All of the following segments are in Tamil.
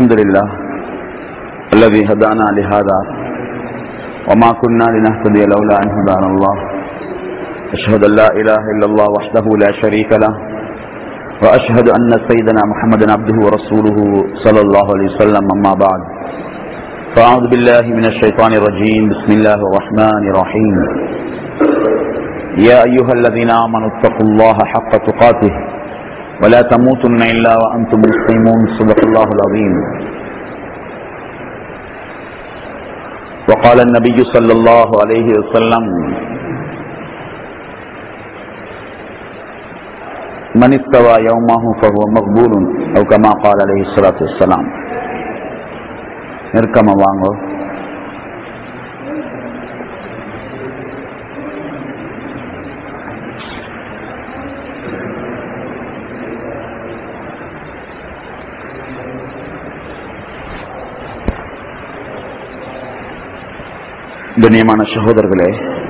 الحمد لله الذي هدانا لهذا وما كنا لنهتدي لولا أن هدانا الله أشهد أن لا إله إلا الله وحده لا شريك له وأشهد أن سيدنا محمدا عبده ورسوله صلى الله عليه وسلم أما بعد فأعوذ بالله من الشيطان الرجيم بسم الله الرحمن الرحيم يا أيها الذين آمنوا اتقوا الله حق تقاته ولا تموتن إلا وأنتم مسلمون صدق الله العظيم وقال النبي صلى الله عليه وسلم من استوى يومه فهو مقبول أو كما قال عليه الصلاة والسلام நெருக்கமா வாங்க கண்ணியமான சகோதரர்களே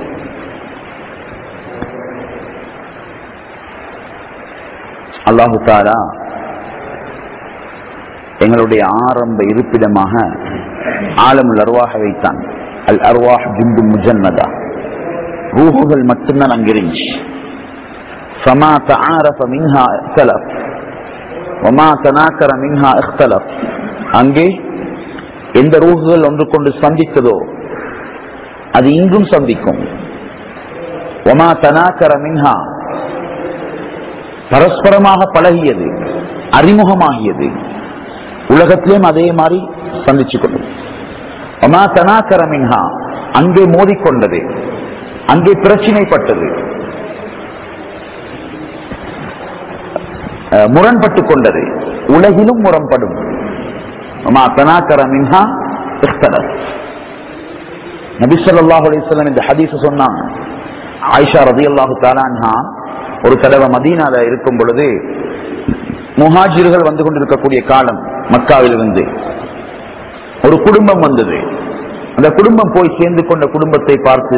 அல்லாஹு தாலா எங்களுடைய ஆரம்ப இருப்பிடமாக ஆலமுல் அருவாக வைத்தான் அல் அருவாஹ் ஜுண்டு முஜன்னதா ரூஹுகள் மட்டும்தான் அங்கிருந்துச்சு فما تعارف منها اختلف وما تناكر منها اختلف அங்கே எந்த ரூஹுகள் ஒன்று கொண்டு சந்தித்ததோ அது இங்கும் சந்திக்கும் ஒமா தனாக்கர மின்ஹா பரஸ்பரமாக பழகியது அறிமுகமாகியது உலகத்திலும் அதே மாதிரி சந்திச்சு கொண்டது ஒமா தனாக்கர மின்ஹா அங்கே மோதிக்கொண்டது அங்கே பிரச்சினைப்பட்டது முரண்பட்டு கொண்டது உலகிலும் முரண்படும் ஒமா தனாக்கர மின்ஹா இஃப்தலஸ் நபி சொல்லாஹு அலிஸ்லாம் இந்த ஹதீஸ் சொன்னாங்க ஆயிஷா ரதி அல்லாஹு தாலான்ஹா ஒரு தடவை மதீனால இருக்கும் பொழுது முஹாஜிர்கள் வந்து கொண்டிருக்கக்கூடிய காலம் மக்காவில் இருந்து ஒரு குடும்பம் வந்தது அந்த குடும்பம் போய் சேர்ந்து கொண்ட குடும்பத்தை பார்த்து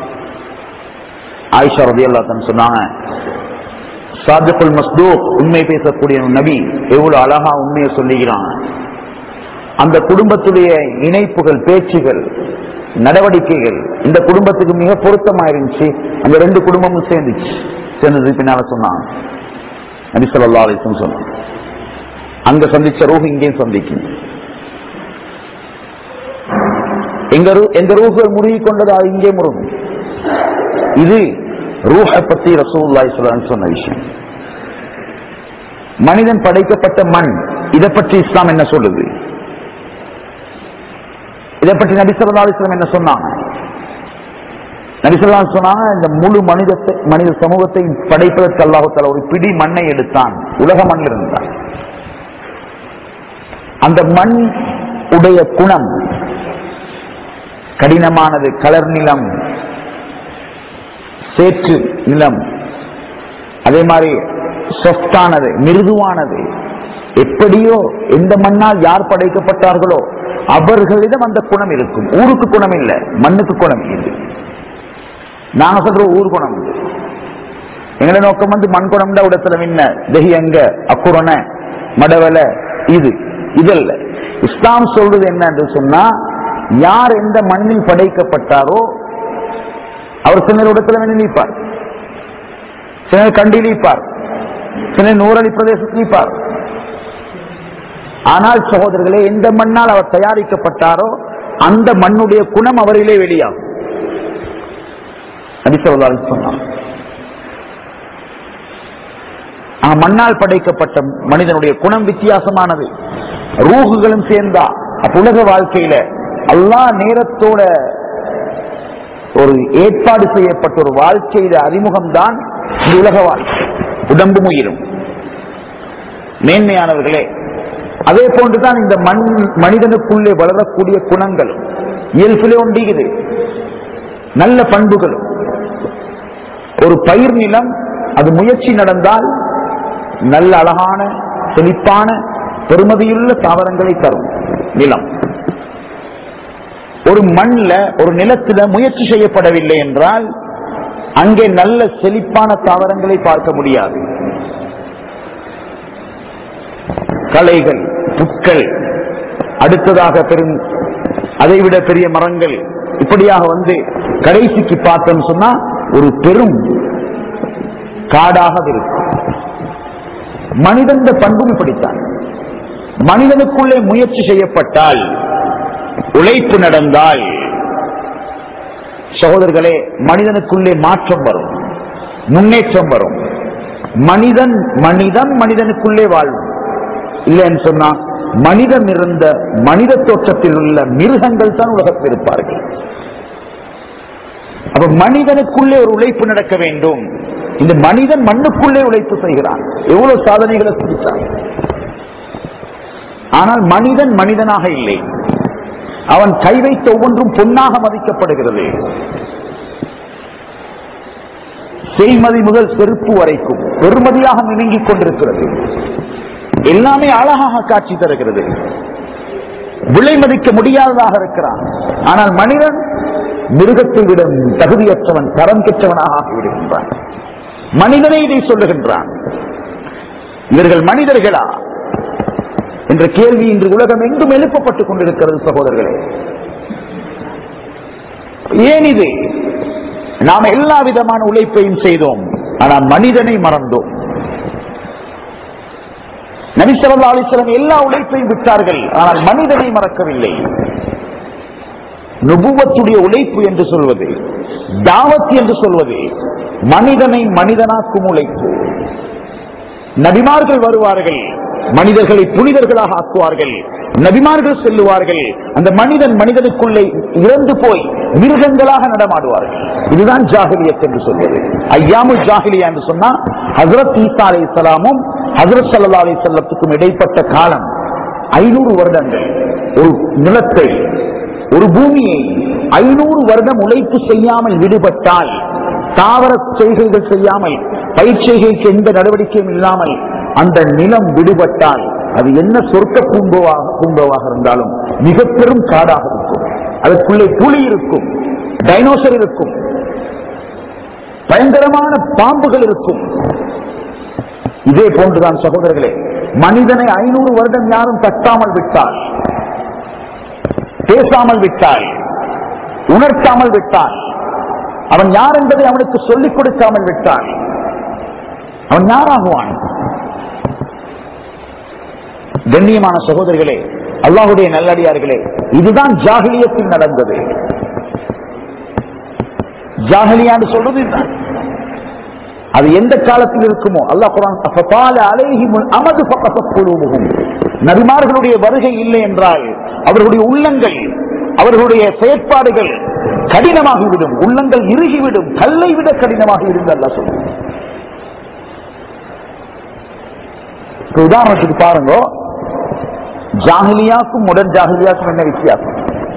ஆயிஷா ரதி அல்லா தான் சொன்னாங்க சாதிக்குல் மஸ்தூக் உண்மை பேசக்கூடிய நபி எவ்வளவு அழகா உண்மையை சொல்லுகிறாங்க அந்த குடும்பத்துடைய இணைப்புகள் பேச்சுகள் நடவடிக்கைகள் இந்த குடும்பத்துக்கு மிக பொருத்தமா இருந்துச்சு அந்த ரெண்டு குடும்பமும் சேர்ந்துச்சு சேர்ந்தது பின்னால சொன்னாங்க நபி சொல்லா அலிசம் சொன்னாங்க அங்க சந்திச்ச ரூஹ் இங்கேயும் சந்திக்கும் எங்க எந்த ரூஹுகள் முருகி கொண்டது அது இங்கே முருகும் இது ரூஹை பத்தி ரசூல்லாய் சொல்லு சொன்ன விஷயம் மனிதன் படைக்கப்பட்ட மண் இதை பற்றி இஸ்லாம் என்ன சொல்லுது இதை பற்றி நபிசல்லா அலிஸ்லாம் என்ன சொன்னாங்க நபிசல்லா சொன்னாங்க இந்த முழு மனிதத்தை மனித சமூகத்தை படைப்பதற்கு அல்லாஹால ஒரு பிடி மண்ணை எடுத்தான் உலக மண்ணில் இருந்தான் அந்த மண் உடைய குணம் கடினமானது கலர் நிலம் சேற்று நிலம் அதே மாதிரி சொஃப்டானது மிருதுவானது எப்படியோ எந்த மண்ணால் யார் படைக்கப்பட்டார்களோ அவர்களிடம் அந்த குணம் இருக்கும் ஊருக்கு குணம் இல்லை மண்ணுக்கு குணம் இல்லை நாங்க சொல்ற ஊர் குணம் இல்லை எங்களை நோக்கம் வந்து மண் குணம் உடத்துல மின்ன தெஹி அங்க அக்குறன மடவல இது இதல்ல இஸ்லாம் சொல்றது என்ன என்று சொன்னா யார் எந்த மண்ணில் படைக்கப்பட்டாரோ அவர் சிலர் இடத்துல வேண்டி நீப்பார் சிலர் கண்டில் நீப்பார் சிலர் நூறலி பிரதேசத்தில் நீப்பார் ஆனால் சகோதரர்களே எந்த மண்ணால் அவர் தயாரிக்கப்பட்டாரோ அந்த மண்ணுடைய குணம் அவரிலே வெளியாகும் சொன்னார் மண்ணால் படைக்கப்பட்ட மனிதனுடைய குணம் வித்தியாசமானது ரூகுகளும் சேர்ந்தா உலக வாழ்க்கையில எல்லா நேரத்தோட ஒரு ஏற்பாடு செய்யப்பட்ட ஒரு வாழ்க்கையில அறிமுகம் தான் உலக வாழ்க்கை உடம்பும் உயிரும் மேன்மையானவர்களே அதே போன்றுதான் இந்த மண் மனிதனுக்குள்ளே வளரக்கூடிய குணங்களும் இயல்பிலே ஒன்றுகிறது நல்ல பண்புகளும் ஒரு பயிர் நிலம் அது முயற்சி நடந்தால் நல்ல அழகான செழிப்பான பெருமதியுள்ள தாவரங்களை தரும் நிலம் ஒரு மண்ல ஒரு நிலத்துல முயற்சி செய்யப்படவில்லை என்றால் அங்கே நல்ல செழிப்பான தாவரங்களை பார்க்க முடியாது களைகள் புட்கள் அடுத்ததாக பெரும் அதைவிட பெரிய மரங்கள் இப்படியாக வந்து கடைசிக்கு பார்த்தோம்னு சொன்னா ஒரு பெரும் காடாக இருக்கும் மனிதன் பண்பும் இப்படித்தான் மனிதனுக்குள்ளே முயற்சி செய்யப்பட்டால் உழைப்பு நடந்தால் சகோதரர்களே மனிதனுக்குள்ளே மாற்றம் வரும் முன்னேற்றம் வரும் மனிதன் மனிதன் மனிதனுக்குள்ளே வாழும் இல்லைன்னு சொன்னா மனிதன் இருந்த மனித தோற்றத்தில் உள்ள மிருகங்கள் தான் உலகத்தில் இருப்பார்கள் அப்ப மனிதனுக்குள்ளே ஒரு உழைப்பு நடக்க வேண்டும் இந்த மனிதன் மண்ணுக்குள்ளே உழைப்பு செய்கிறான் எவ்வளவு சாதனைகளை செஞ்சான் ஆனால் மனிதன் மனிதனாக இல்லை அவன் கை வைத்த ஒவ்வொன்றும் பொன்னாக மதிக்கப்படுகிறது செய்மதி முதல் செருப்பு வரைக்கும் பெருமதியாக மினுங்கிக் கொண்டிருக்கிறது எல்லாமே அழகாக காட்சி தருகிறது விலை மதிக்க முடியாததாக இருக்கிறான் ஆனால் மனிதன் மிருகத்தை விட தகுதியற்றவன் தரம் கெற்றவனாக ஆகிவிடுகின்றான் மனிதனை இதை சொல்லுகின்றான் இவர்கள் மனிதர்களா என்ற கேள்வி இன்று உலகம் எங்கும் எழுப்பப்பட்டுக் கொண்டிருக்கிறது சகோதரர்களே ஏன் இது நாம் எல்லா விதமான உழைப்பையும் செய்தோம் ஆனால் மனிதனை மறந்தோம் நபிசல்லா அலிஸ்லம் எல்லா உழைப்பையும் விட்டார்கள் ஆனால் மனிதனை மறக்கவில்லை நுபுவத்துடைய உழைப்பு என்று சொல்வது தாவத் என்று சொல்வது மனிதனை மனிதனாக்கும் உழைப்பு நபிமார்கள் வருவார்கள் மனிதர்களை புனிதர்களாக ஆக்குவார்கள் நபிமார்கள் செல்லுவார்கள் அந்த மனிதன் மனிதனுக்குள்ளே இறந்து போய் மிருகங்களாக நடமாடுவார்கள் இதுதான் ஜாகிலியத் என்று சொல்வது ஐயாமு ஜாகிலியா என்று சொன்னா ஹசரத் ஈசா அலை சலாமும் ஹசரத் சல்லா அலை செல்லத்துக்கும் இடைப்பட்ட காலம் ஐநூறு வருடங்கள் ஒரு நிலத்தை ஒரு பூமியை ஐநூறு வருடம் உழைப்பு செய்யாமல் விடுபட்டால் தாவர செய்கைகள் செய்யாமல் பயிர் செய்கைக்கு எந்த நடவடிக்கையும் இல்லாமல் அந்த நிலம் விடுபட்டால் அது என்ன சொர்க்க பூங்கோவாக பூங்கோவாக இருந்தாலும் மிக பெரும் காடாக இருக்கும் அதற்குள்ளே புலி இருக்கும் டைனோசர் இருக்கும் பயங்கரமான பாம்புகள் இருக்கும் இதே போன்றுதான் சகோதரர்களே மனிதனை ஐநூறு வருடம் யாரும் தட்டாமல் விட்டால் பேசாமல் விட்டால் உணர்த்தாமல் விட்டால் அவன் யார் என்பதை அவனுக்கு சொல்லிக் கொடுக்காமல் விட்டான் அவன் யாராகுவான் கண்ணியமான சகோதரிகளே அல்லாஹுடைய நல்லடியார்களே இதுதான் ஜாகிலியத்தில் நடந்தது ஜாகிலியான்னு சொல்றது இதுதான் அது எந்த காலத்தில் இருக்குமோ அல்லாஹ் குரான் அலைஹிமுல் அமது குழுவும் நபிமார்களுடைய வருகை இல்லை என்றால் அவர்களுடைய உள்ளங்கள் அவர்களுடைய செயற்பாடுகள் கடினமாகிவிடும் உள்ளங்கள் இறுகிவிடும் கல்லை விட கடினமாக இருந்து அல்ல சொல்லுங்க உதாரணத்துக்கு பாருங்க ஜாகிலியாக்கும் உடன் ஜாகிலியாக்கும் என்ன வித்தியாசம்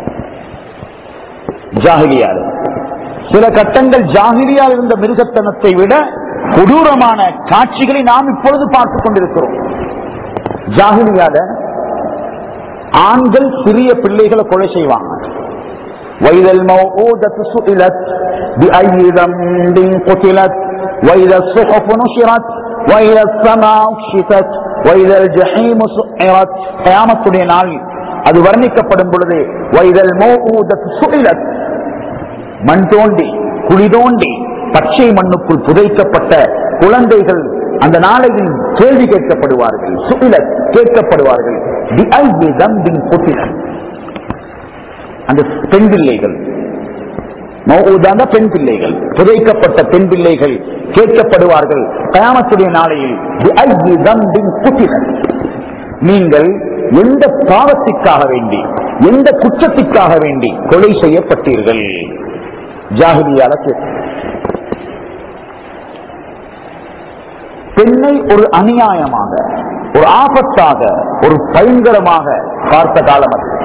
ஜாகிலியால் சில கட்டங்கள் ஜாகிலியால் இருந்த மிருகத்தனத்தை விட கொடூரமான காட்சிகளை நாம் இப்பொழுது பார்த்துக் கொண்டிருக்கிறோம் ஜாகிலியால ஆண்கள் சிறிய பிள்ளைகளை கொலை செய்வாங்க وإذا الموءودة سئلت بأي ذنب قتلت وإذا الصحف نشرت وإذا السماء كشفت وإذا الجحيم سعرت قيامத்துடைய நாள் அது வர்ணிக்கப்படும் பொழுது வைதல் மோஊதத் சுஇலத் மண் தோண்டி குழி தோண்டி பச்சை மண்ணுக்குள் புதைக்கப்பட்ட குழந்தைகள் அந்த நாளையில் கேள்வி கேட்கப்படுவார்கள் சுஇலத் கேட்கப்படுவார்கள் பிஐ தம்பின் குட்டினர் அந்த பெண் பிள்ளைகள் மௌதான பெண் பிள்ளைகள் புதைக்கப்பட்ட பெண் பிள்ளைகள் கேட்கப்படுவார்கள் கயாமத்துடைய நாளையில் பிஐ தம்பின் குட்டினர் நீங்கள் எந்த பாவத்திற்காக வேண்டி எந்த குற்றத்திற்காக வேண்டி கொலை செய்யப்பட்டீர்கள் ஜாகிரியால கேட்டு பெண்ணை ஒரு அநியாயமாக ஒரு ஆபத்தாக ஒரு பயங்கரமாக பார்த்த காலம் அது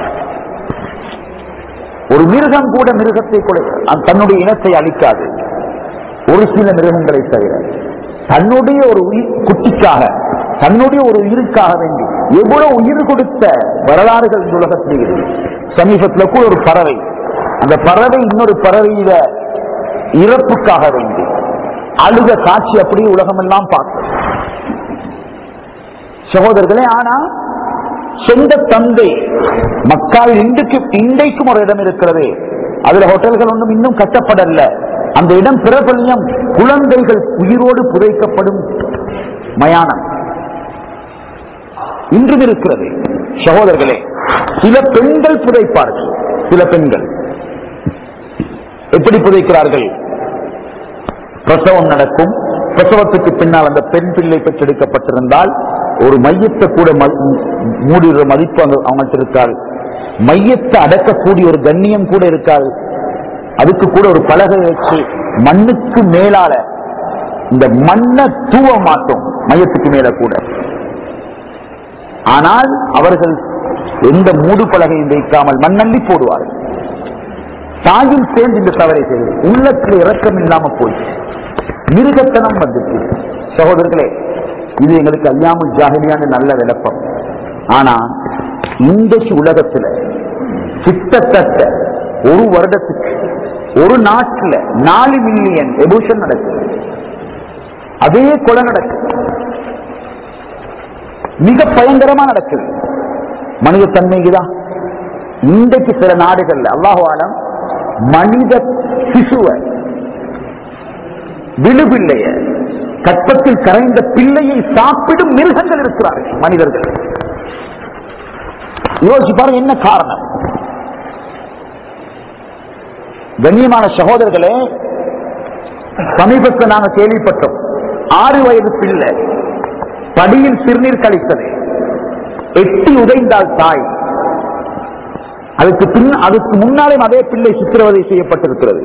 ஒரு மிருகம் கூட மிருகத்தை கொலை அது தன்னுடைய இனத்தை அழிக்காது ஒரு சில மிருகங்களை தவிர தன்னுடைய ஒரு உயிர் குட்டிக்காக தன்னுடைய ஒரு உயிருக்காக வேண்டி எவ்வளவு உயிர் கொடுத்த வரலாறுகள் இந்த உலகத்தில் இருக்கு சமீபத்தில் கூட ஒரு பறவை அந்த பறவை இன்னொரு பறவையில இறப்புக்காக வேண்டி அழுத காட்சி அப்படியே உலகமெல்லாம் பார்க்கும் சகோதரர்களே ஆனா சொந்த தந்தை மக்காவில் இன்றைக்கு இன்றைக்கும் ஒரு இடம் இருக்கிறது அதுல ஹோட்டல்கள் ஒன்றும் இன்னும் கட்டப்படல அந்த இடம் பிரபல்யம் குழந்தைகள் உயிரோடு புதைக்கப்படும் மயானம் இன்றும் இருக்கிறது சகோதரர்களே சில பெண்கள் புதைப்பார்கள் சில பெண்கள் எப்படி புதைக்கிறார்கள் பிரசவம் நடக்கும் பிரசவத்துக்கு பின்னால் அந்த பெண் பிள்ளை பெற்றெடுக்கப்பட்டிருந்தால் ஒரு மையத்தை கூட ம- மூடிடுற மதிப்பு அங்க அவங்கள்ட்ட இருக்காது மையத்தை அடக்கக்கூடிய ஒரு கண்ணியம் கூட இருக்காது அதுக்கு கூட ஒரு பலகை வச்சு மண்ணுக்கு மேலால இந்த மண்ணை தூவ மாட்டோம் மையத்துக்கு மேல கூட ஆனால் அவர்கள் எந்த மூடு பலகையும் வைக்காமல் மண்ணள்ளி போடுவார்கள் தாயும் சேர்ந்து இந்த தவறை செய்து உள்ளத்தில் இரக்கம் இல்லாம போய் மிருகத்தனம் வந்துச்சு சகோதரர்களே இது எங்களுக்கு அல்லாமல் ஜாகிரியான நல்ல விளப்பம் ஆனா இன்றைக்கு உலகத்துல கிட்டத்தட்ட ஒரு வருடத்துக்கு ஒரு நாட்டுல நாலு மில்லியன் எபூஷன் நடக்குது அதே கொலை நடக்குது மிக பயங்கரமா நடக்குது மனித தன்மைக்குதான் இன்றைக்கு சில நாடுகள்ல அல்லாஹாலம் மனித சிசுவை விழுபிள்ளைய கற்பத்தில் கரைந்த பிள்ளையை சாப்பிடும் மிருகங்கள் இருக்கிறார்கள் மனிதர்கள் யோசிச்சு பாருங்க என்ன காரணம் கண்ணியமான சகோதரர்களே சமீபத்தில் நாங்க கேள்விப்பட்டோம் ஆறு வயது பிள்ளை படியில் சிறுநீர் கழித்தது எட்டி உதைந்தால் தாய் அதுக்கு பின் அதுக்கு முன்னாலும் அதே பிள்ளை சித்திரவதை செய்யப்பட்டிருக்கிறது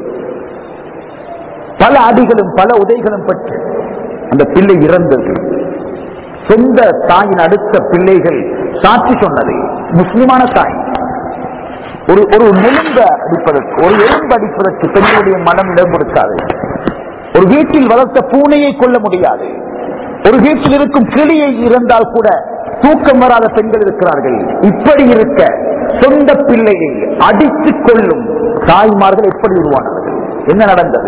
பல அடிகளும் பல உதைகளும் பட்டு அந்த பிள்ளை இறந்தது சொந்த தாயின் அடுத்த பிள்ளைகள் சாட்சி சொன்னது முஸ்லிமான தாய் ஒரு ஒரு நெலும்ப அடிப்பதற்கு ஒரு எலும்பு அடிப்பதற்கு பெண்களுடைய மனம் இடம் கொடுக்காது ஒரு வீட்டில் வளர்த்த பூனையை கொள்ள முடியாது ஒரு வீட்டில் இருக்கும் கிளியை இருந்தால் கூட தூக்கம் வராத பெண்கள் இருக்கிறார்கள் இப்படி இருக்க சொந்த பிள்ளையை அடித்துக் கொள்ளும் தாய்மார்கள் எப்படி உருவானார்கள் என்ன நடந்தது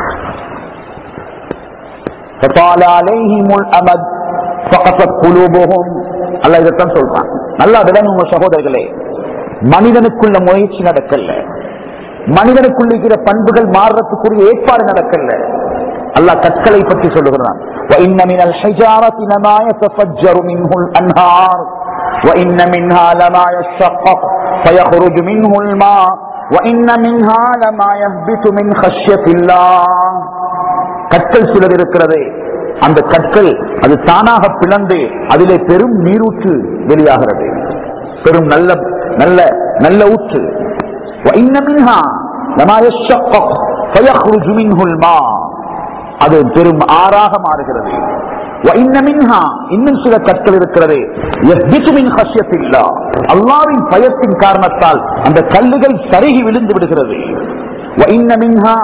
فطال عليهم الامد فقست قلوبهم அல்லாஹ் இதைத்தான் சொல்றான் நல்லா விளங்குங்க சகோதரர்களே மனிதனுக்குள்ள முயற்சி நடக்கல மனிதனுக்குள்ள இருக்கிற பண்புகள் மாறுறதுக்குரிய ஏற்பாடு நடக்கல அல்லாஹ் கற்களை பற்றி சொல்லுகிறான் وَإِنَّ مِنَ الْحِجَارَةِ لَمَا يَتَفَجَّرُ مِنْهُ الْأَنْهَارُ وَإِنَّ مِنْهَا لَمَا يَشَّقَّقُ فَيَخْرُجُ مِنْهُ الْمَاءُ وَإِنَّ مِنْهَا لَمَا يَهْبِطُ مِنْ خَشْيَةِ اللَّهِ கற்கள் சிலர் இருக்கிறது அந்த கற்கள் அது தானாக பிளந்து அதிலே பெரும் நீரூற்று வெளியாகிறது பெரும் நல்ல நல்ல நல்ல ஊற்று وَإِنَّ مِنْهَا لَمَا يَشَّقَّقُ فَيَخْرُجُ مِنْهُ الْمَاءُ அது பெரும் ஆறாக மாறுகிறது وَإِنَّ مِنْهَا இன்னும் சில கற்கள் இருக்கிறது يَهْبِطُ مِنْ خَشْيَةِ اللَّهِ அல்லாஹ்வின் பயத்தின் காரணத்தால் அந்த கல்லுகள் சருகி விழுந்து விடுகிறது وَإِنَّ مِنْهَا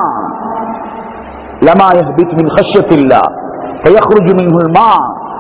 لما يهبط من خشية الله فيخرج منه الماء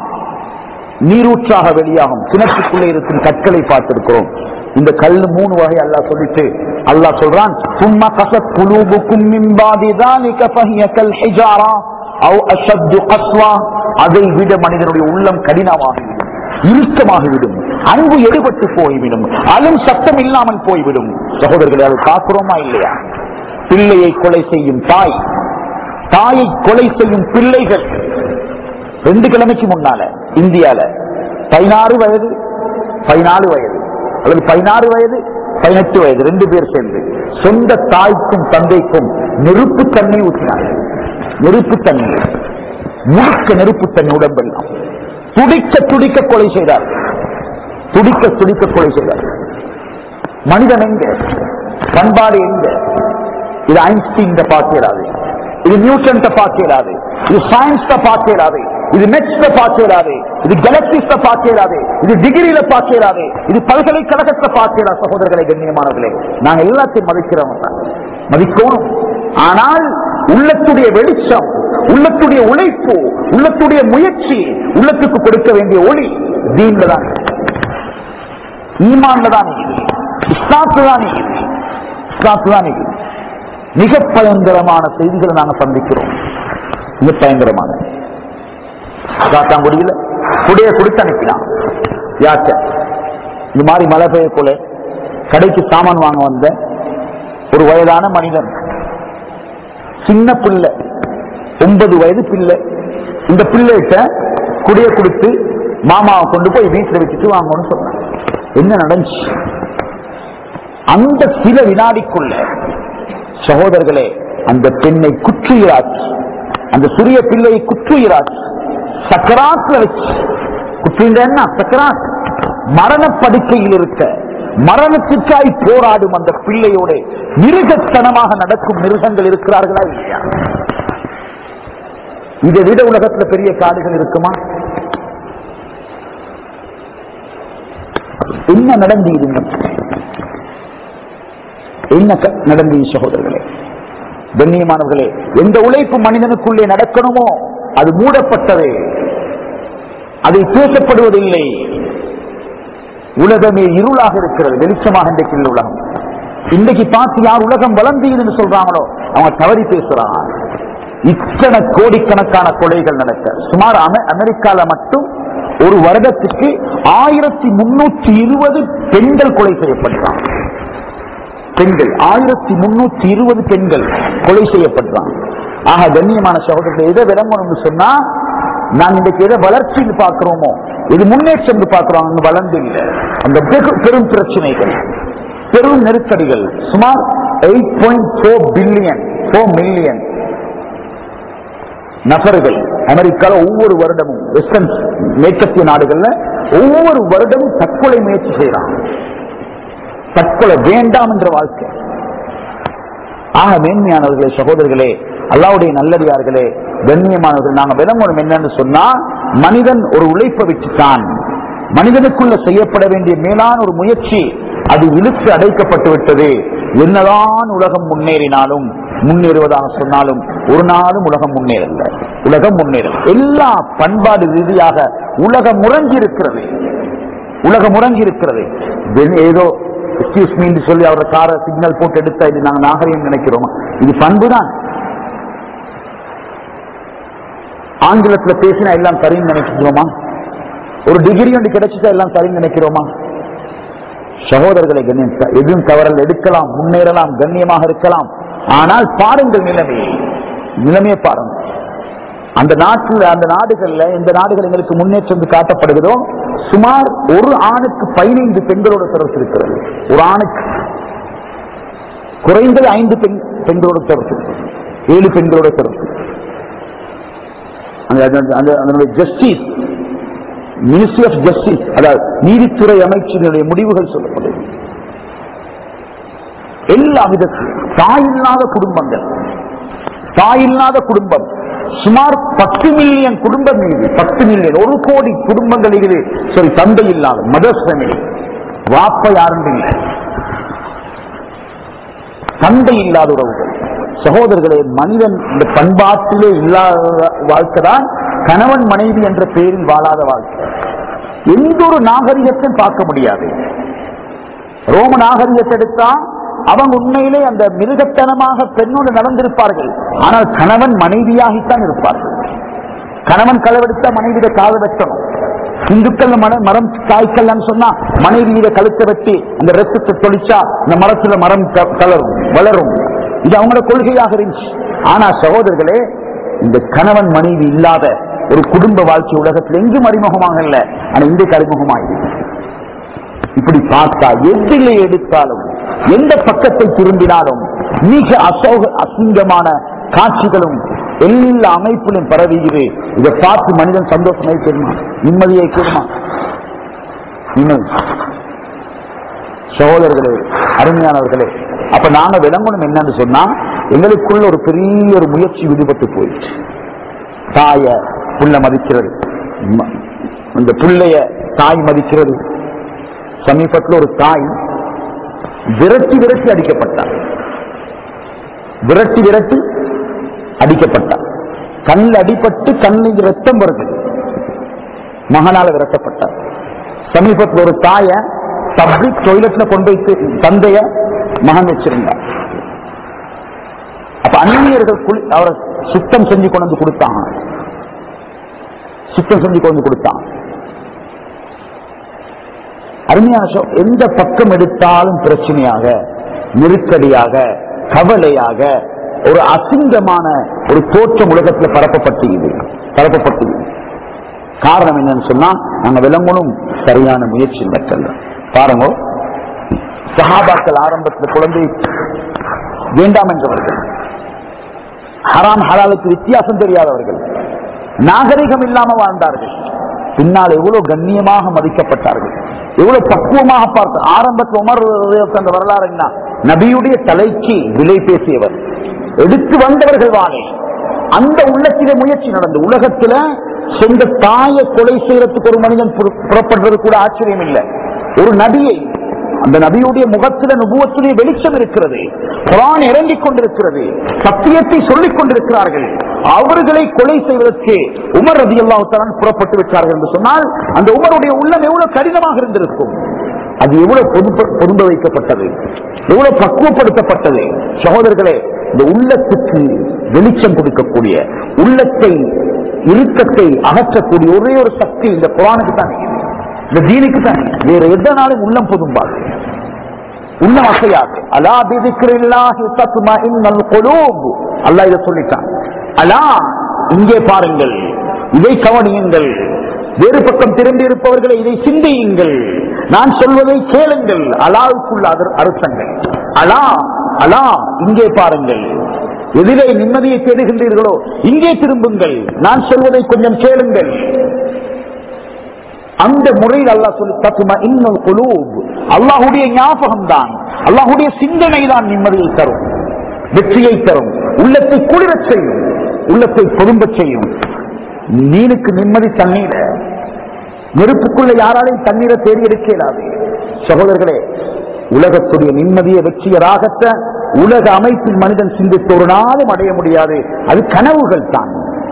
நீரூற்றாக வெளியாகும் கிணற்றுக்குள்ளே இருக்கும் கற்களை பார்த்திருக்கிறோம் இந்த கல் மூணு வகை அல்லாஹ் சொல்லிட்டு அல்லாஹ் சொல்றான் சும்மா கசத் குலூபுக்கும் மிம்பாதி ذلك فهي كالحجارة أو أشد قسوة அதை விட மனிதனுடைய உள்ளம் கடினமாகிவிடும் இறுக்கமாகிவிடும் அன்பு எடுபட்டு போய்விடும் அலும் சத்தம் இல்லாமல் போய்விடும் சகோதரர்களை அது பார்க்கிறோமா இல்லையா பிள்ளையை கொலை செய்யும் தாய் தாயை கொலை செய்யும் பிள்ளைகள் ரெண்டு கிழமைக்கு முன்னால இந்தியால பதினாறு வயது பதினாலு வயது அல்லது பதினாறு வயது பதினெட்டு வயது ரெண்டு பேர் சேர்ந்து சொந்த தாய்க்கும் தந்தைக்கும் நெருப்பு தண்ணி ஊற்றினார்கள் நெருப்பு தண்ணி முழுக்க நெருப்பு தண்ணி உடம்பெல்லாம் துடிக்க துடிக்க கொலை செய்தார்கள் துடிக்க துடிக்க கொலை செய்தார்கள் மனிதன் எங்க பண்பாடு எங்க இது ஐன்ஸ்டீன் பார்க்கிறாது இது நியூட்டன் பார்க்கிறாது இது சயின்ஸ் பார்க்கிறாது இது மெட்ஸ் பார்க்கிறாது இது கலக்டிஸ் பார்க்கிறாது இது டிகிரியில பார்க்கிறாது இது பல்கலைக்கழகத்தை பார்க்கிறார் சகோதரர்களை கண்ணியமானவர்களே நாங்க எல்லாத்தையும் மதிக்கிறவங்க தான் மதிக்கணும் ஆனால் உள்ளத்துடைய வெளிச்சம் உள்ளத்துடைய உழைப்பு உள்ளத்துடைய முயற்சி உள்ளத்துக்கு கொடுக்க வேண்டிய ஒளி தீன்ல தான் ஈமான்ல தான் இஸ்லாத்துல தான் இஸ்லாத்துல தான் மிக பயங்கரமான செய்திகளை நாங்க சந்திக்கிறோம் மிக பயங்கரமான காத்தாங்குடியில குடைய கொடுத்து அனுப்பினான் யாச்ச இந்த மாதிரி மழை பெய்யக்குள்ள கடைக்கு சாமான் வாங்க வந்த ஒரு வயதான மனிதன் சின்ன பிள்ளை ஒன்பது வயது பிள்ளை இந்த பிள்ளைகிட்ட குடிய கொடுத்து மாமாவை கொண்டு போய் வீட்டுல வச்சுட்டு வாங்கன்னு சொன்னான் என்ன நடந்துச்சு அந்த சில வினாடிக்குள்ள சகோதரர்களே அந்த பெண்ணை குற்றுயிராச்சு அந்த சிறிய பிள்ளையை குற்றுயிராச்சு சக்கராத்துல வச்சு குற்றுகின்ற சக்கராத் மரண படுக்கையில் இருக்க மரணத்திற்காய் போராடும் அந்த பிள்ளையோட மிருகத்தனமாக நடக்கும் மிருகங்கள் இருக்கிறார்களா இல்லையா இதை விட உலகத்துல பெரிய காடுகள் இருக்குமா என்ன நடந்தீது என்ன க- நடந்தீது சகோதரர்களே கண்ணியமானவர்களே எந்த உழைப்பு மனிதனுக்குள்ளே நடக்கணுமோ அது மூடப்பட்டது அதை பேசப்படுவதில்லை உலகமே இருளாக இருக்கிறது வெளிச்சமாக இன்றைக்கு இல்லை உலகம் இன்னைக்கு பார்த்து யார் உலகம் வளர்ந்தீங்கன்னு சொல்றாங்களோ அவங்க தவறி பேசுறாங்க இத்தனை கோடிக்கணக்கான கொலைகள் நடக்க சுமார் அமெ- அமெரிக்கால மட்டும் ஒரு வருடத்துக்கு ஆயிரத்தி முன்னூற்றி இருபது பெண்கள் கொலை செய்யப்படுறாங்க பெண்கள் ஆயிரத்தி முன்னூற்றி இருபது பெண்கள் கொலை செய்யப்படுறாங்க ஆக கண்ணியமான சகோதரர்கள் எதை விளங்கணும்னு சொன்னா நாங்க இன்றைக்கு எதை வளர்ச்சின்னு பார்க்கிறோமோ இது முன்னேற்றம் பார்க்கிறோம் அங்க வளர்ந்து இல்லை அந்த பெரு- பெரும் பிரச்சனைகள் பெரும் நெருக்கடிகள் சுமார் eight point four billion four million நபர்கள் அமெரிக்கால ஒவ்வொரு வருடமும் வெஸ்டர்ன் மேற்கத்திய நாடுகள்ல ஒவ்வொரு வருடமும் தற்கொலை முயற்சி செய்யறாங்க தற்கொலை வேண்டாம் என்ற வாழ்க்கை ஆக மேன்மையானவர்களே சகோதரர்களே அல்லாவுடைய நல்லடியார்களே கண்ணியமானவர்கள் நாங்க விளங்கணும் என்னன்னு சொன்னா மனிதன் ஒரு உழைப்பை வச்சுத்தான் மனிதனுக்குள்ள செய்யப்பட வேண்டிய மேலான ஒரு முயற்சி அது இழுத்து அடைக்கப்பட்டு விட்டது என்னதான் உலகம் முன்னேறினாலும் முன்னேறுவதாக சொன்னாலும் ஒரு நாளும் உலகம் முன்னேறல உலகம் முன்னேறல எல்லா பண்பாடு ரீதியாக உலகம் முறங்கி இருக்கிறது உலகம் முறங்கி இருக்கிறது வெ- ஏதோ எக்ஸ்கியூஸ் மீ சொல்லி அவரோட காரை சிக்னல் போட்டு எடுத்தா இது நாங்க நாகரிகம் நினைக்கிறோமா இது பண்பு தான் ஆங்கிலத்துல பேசினா எல்லாம் சரின்னு நினைக்கிறோமா ஒரு டிகிரி ஒன்று கிடைச்சிட்டா எல்லாம் சரின்னு நினைக்கிறோமா சகோதரர்களை கண்ணியம் த- எதுவும் தவறல் எடுக்கலாம் முன்னேறலாம் கண்ணியமாக இருக்கலாம் ஆனால் பாருங்கள் நிலைமையை நிலைமையை பாருங்க அந்த நாட்டில் அந்த நாடுகள்ல இந்த நாடுகள் எங்களுக்கு முன்னேற்றம் காட்டப்படுகிறதோ சுமார் ஒரு ஆணுக்கு பதினைந்து பெண்களோட தொடர்பு இருக்கிறது ஒரு ஆணுக்கு குறைந்தது ஐந்து பெண் பெண்களோட தொடர்பு ஏழு பெண்களோட தொடர்பு அந்த- அந்த- அந்த- அதனுடைய ஜஸ்டிஸ் மினிஸ்ட்ரி ஆஃப் ஜஸ்டிஸ் அதாவது நீதித்துறை அமைச்சினுடைய முடிவுகள் சொல்லப்படுது எல்லா விதத்திலும் தாயில்லாத குடும்பங்கள் தாயில்லாத குடும்பம் சுமார் பத்து மில்லியன் குடும்பம் இது பத்து மில்லியன் ஒரு கோடி குடும்பங்கள் இது சரி தந்தை இல்லாத மதர்ஸ் ஃபேமிலி வாப்ப யாரும் இல்லை தந்தை இல்லாத உறவுகள் சகோதரர்களே மனிதன் இந்த பண்பாட்டிலே இல்லாத வாழ்க்கை தான் கணவன் மனைவி என்ற பெயரில் வாழாத வாழ்க்கை எந்த ஒரு நாகரிகத்தையும் பார்க்க முடியாது ரோம நாகரிகத்தை எடுத்தா அவங்க உண்மையிலே அந்த மிருகத்தனமாக பெண்ணோடு நடந்திருப்பார்கள் ஆனால் கணவன் மனைவியாகித்தான் இருப்பார்கள் கணவன் களவெடுத்தா மனைவியிட கால வெட்டணும் இந்துக்கள் மன மரம் காய்க்கலன்னு சொன்னா மனைவியிட கழுத்தை வெட்டி அந்த ரத்தத்தை தொளிச்சா இந்த மரத்துல மரம் க- கலரும் வளரும் இது அவங்களோட கொள்கையாக இருந்துச்சு ஆனா சகோதரர்களே இந்த கணவன் மனைவி இல்லாத ஒரு குடும்ப வாழ்க்கை உலகத்தில் எங்கும் அறிமுகமாக இல்லை ஆனா இன்றைக்கு அறிமுகமாயிருக்கு இப்படி பார்த்தா எதிலே எடுத்தாலும் எந்த பக்கத்தை திரும்பினாலும் மிக அசோக அசிங்கமான காட்சிகளும் எல்லா அமைப்பிலும் பரவுகிறது இதை பார்த்து மனிதன் சந்தோஷமே தெரியுமா நிம்மதியை கேடுமா நிம்மதி சகோதரர்களே அருமையானவர்களே அப்ப நாங்க விளங்கணும் என்னன்னு சொன்னா எங்களுக்குள்ள ஒரு பெரிய ஒரு முயற்சி விடுபட்டு போயிடுச்சு தாய புள்ள மதிக்கிறது ம- இந்த புள்ளைய தாய் மதிக்கிறது சமீபத்தில் ஒரு தாய் விரட்டி விரட்டி அடிக்கப்பட்டார் விரட்டி விரட்டி அடிக்கப்பட்டார் கண்ணில் அடிபட்டு கண்ணில் ரத்தம் வருது மகனால விரட்டப்பட்டார் சமீபத்தில் ஒரு தாய பப்ளிக் டாய்லெட்ல கொண்டு வைத்து தந்தைய மகன் வச்சிருந்தார் அப்ப அந்நியர்கள் குளி- அவரை சுத்தம் செஞ்சு கொண்டு வந்து கொடுத்தாங்க சுத்தம் செஞ்சு கொண்டு வந்து கொடுத்தாங்க அருமையான சொ- எந்த பக்கம் எடுத்தாலும் பிரச்சனையாக நெருக்கடியாக கவலையாக ஒரு அசிங்கமான ஒரு தோற்றம் உலகத்தில் பரப்பப்பட்டது பரப்பப்பட்டது காரணம் என்னன்னு சொன்னா நாங்க விளங்கணும் சரியான முயற்சி மேற்கொள்ள பாருங்க சஹாபாக்கள் ஆரம்பத்தில் குழந்தை வேண்டாம் என்றவர்கள் ஹராம் ஹலாலுக்கு வித்தியாசம் தெரியாதவர்கள் நாகரிகம் இல்லாம வாழ்ந்தார்கள் பின்னால் எவ்வளவு கண்ணியமாக மதிக்கப்பட்டார்கள் எவ்வளவு பக்குவமாக பார்த்த ஆரம்பத்தில் உமர் ரலியல்லாஹு அந்த வரலாறு என்ன நபியுடைய தலைக்கு விலை பேசியவர் எடுத்து வந்தவர்கள் வாழை அந்த உள்ளத்திலே முயற்சி நடந்து உலகத்துல சொந்த தாயை கொலை செய்யறதுக்கு ஒரு மனிதன் புற- புறப்படுறது கூட ஆச்சரியம் இல்லை ஒரு நபியை அந்த நபியுடைய முகத்தில நுபுவத்திலே வெளிச்சம் இருக்கிறது குரான் இறங்கிக் கொண்டிருக்கிறது சத்தியத்தை சொல்லிக் கொண்டிருக்கிறார்கள் அவர்களை கொலை செய்வதற்கு உமர் ரதி அல்லாஹுத்தாரன் புறப்பட்டு விட்டார்கள் என்று சொன்னால் அந்த உமருடைய உள்ளம் எவ்வளவு கடினமாக இருந்திருக்கும் அது எவ்வளவு பொதுப்ப- பொருந்த வைக்கப்பட்டது எவ்வளவு பக்குவப்படுத்தப்பட்டது சகோதரர்களே இந்த உள்ளத்துக்கு வெளிச்சம் கொடுக்கக்கூடிய உள்ளத்தை இறுக்கத்தை அகற்றக்கூடிய ஒரே ஒரு சக்தி இந்த குரானுக்கு தான் இருக்குது. இந்த தீனுக்கு தான் வேற எதனாலும் உள்ளம் பொதும்பாது உள்ளம் அசையாது அலா பிதிக்கிறில்லாஹி தத்மஇன்னல் குலூப் அல்லாஹ் இதை சொல்லிட்டான் அலா இங்கே பாருங்கள் இதை கவனியுங்கள் வேறு பக்கம் திரும்பி இருப்பவர்களை இதை சிந்தியுங்கள் நான் சொல்வதை கேளுங்கள் அலாவுக்குள்ள அதர் அர்த்தங்கள் அலா அலா இங்கே பாருங்கள் எதிலே நிம்மதியை தேடுகின்றீர்களோ இங்கே திரும்புங்கள் நான் சொல்வதை கொஞ்சம் கேளுங்கள் அந்த முறையில் அல்லாஹ் சொல்லி தத்துமா இன்னும் குலூப் அல்லாஹுடைய ஞாபகம் தான் அல்லாஹுடைய சிந்தனை தான் நிம்மதியை தரும் வெற்றியை தரும் உள்ளத்தை குளிரச் செய்யும் உள்ளத்தை பொரும்பச் செய்யும் மீனுக்கு நிம்மதி தண்ணீர நெருப்புக்குள்ள யாராலையும் தண்ணீரை தேடி எடுக்க இயலாது சகோதரர்களே உலகத்துடைய நிம்மதியை வெற்றிய ராகத்தை உலக அமைப்பில் மனிதன் சிந்தித்து ஒரு நாளும் அடைய முடியாது அது கனவுகள் தான்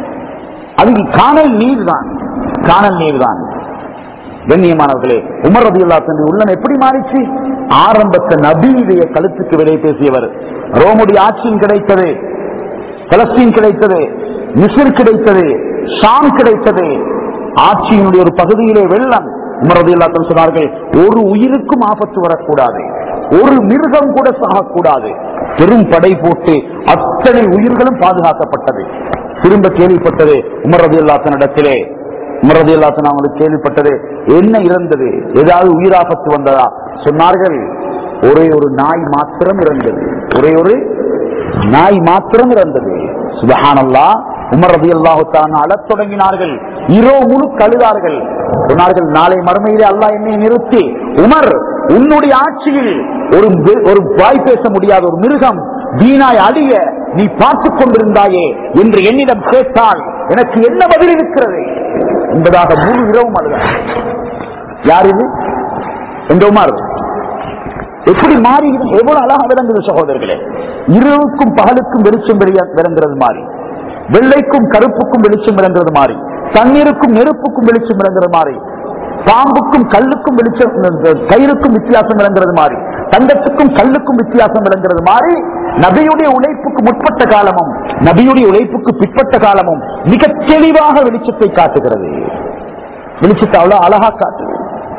அது காணல் நீர் தான் காணல் நீர் தான் கண்ணியமானவர்களே உமர் ரதி தன் உள்ளம் எப்படி மாறிச்சு ஆரம்பத்த நபியுடைய கழுத்துக்கு விலை பேசியவர் ரோமுடைய ஆட்சியும் கிடைத்தது பலஸ்தீன் கிடைத்தது மிஸ்ர் கிடைத்தது ஷாம் கிடைத்தது ஆட்சியினுடைய ஒரு பகுதியிலே வெள்ளம் உமர் ரதி சொன்னார்கள் ஒரு உயிருக்கும் ஆபத்து வரக்கூடாது ஒரு மிருகம் கூட சாகக்கூடாது பெரும் படை போட்டு அத்தனை உயிர்களும் பாதுகாக்கப்பட்டது திரும்ப கேள்விப்பட்டது உமர் ரதி இடத்திலே உமரது எல்லாத்தையும் அவங்களுக்கு கேள்விப்பட்டது என்ன இறந்தது ஏதாவது உயிராபத்து வந்ததா சொன்னார்கள் ஒரே ஒரு நாய் மாத்திரம் இறந்தது ஒரே ஒரு நாய் மாத்திரம் இறந்தது சுபஹானல்லா உமர் ரதி அல்லாஹுத்தான் அழத் தொடங்கினார்கள் இரோ முழு கழுதார்கள் சொன்னார்கள் நாளை மறுமையிலே அல்லாஹ் என்னை நிறுத்தி உமர் உன்னுடைய ஆட்சியில் ஒரு வி- ஒரு வாய் பேச முடியாத ஒரு மிருகம் வீணாய் அழிய நீ பார்த்துக் கொண்டிருந்தாயே என்று என்னிடம் கேட்டால் எனக்கு என்ன பதில் இருக்கிறது என்பதாக முழு இரவும் அழுதார் யார் இது இந்த உமர் எப்படி மாறி எவ்வளவு அழகா விளங்குது சகோதரர்களே இரவுக்கும் பகலுக்கும் வெளிச்சம் வெளிய- விளங்குறது மாறி வெள்ளைக்கும் கருப்புக்கும் வெளிச்சம் விளங்குறது மாறி தண்ணீருக்கும் நெருப்புக்கும் வெளிச்சம் விளங்குறது மாறி பாம்புக்கும் கல்லுக்கும் வெளிச்சம் கயிறுக்கும் வித்தியாசம் விளங்குறது மாறி தங்கத்துக்கும் கல்லுக்கும் வித்தியாசம் விளங்குறது மாறி நபியுடைய உழைப்புக்கு முற்பட்ட காலமும் நபியுடைய உழைப்புக்கு பிற்பட்ட காலமும் மிக தெளிவாக வெளிச்சத்தை காட்டுகிறது வெளிச்சத்தை அவ்வளவு அழகா காட்டுது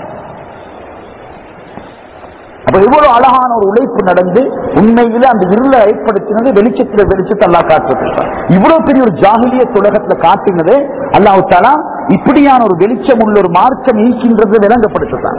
அப்ப இவ்வளவு அழகான ஒரு உழைப்பு நடந்து உண்மையில அந்த இருளை ஏற்படுத்தினது வெளிச்சத்துல வெளிச்சத்தை அல்லா காட்டுறான் இவ்வளவு பெரிய ஒரு ஜாகிலிய உலகத்துல காட்டினது அல்லாஹ் தாலா இப்படியான ஒரு வெளிச்சம் உள்ள ஒரு மார்க்கம் ஈக்கின்றது விளங்கப்படுத்துறான்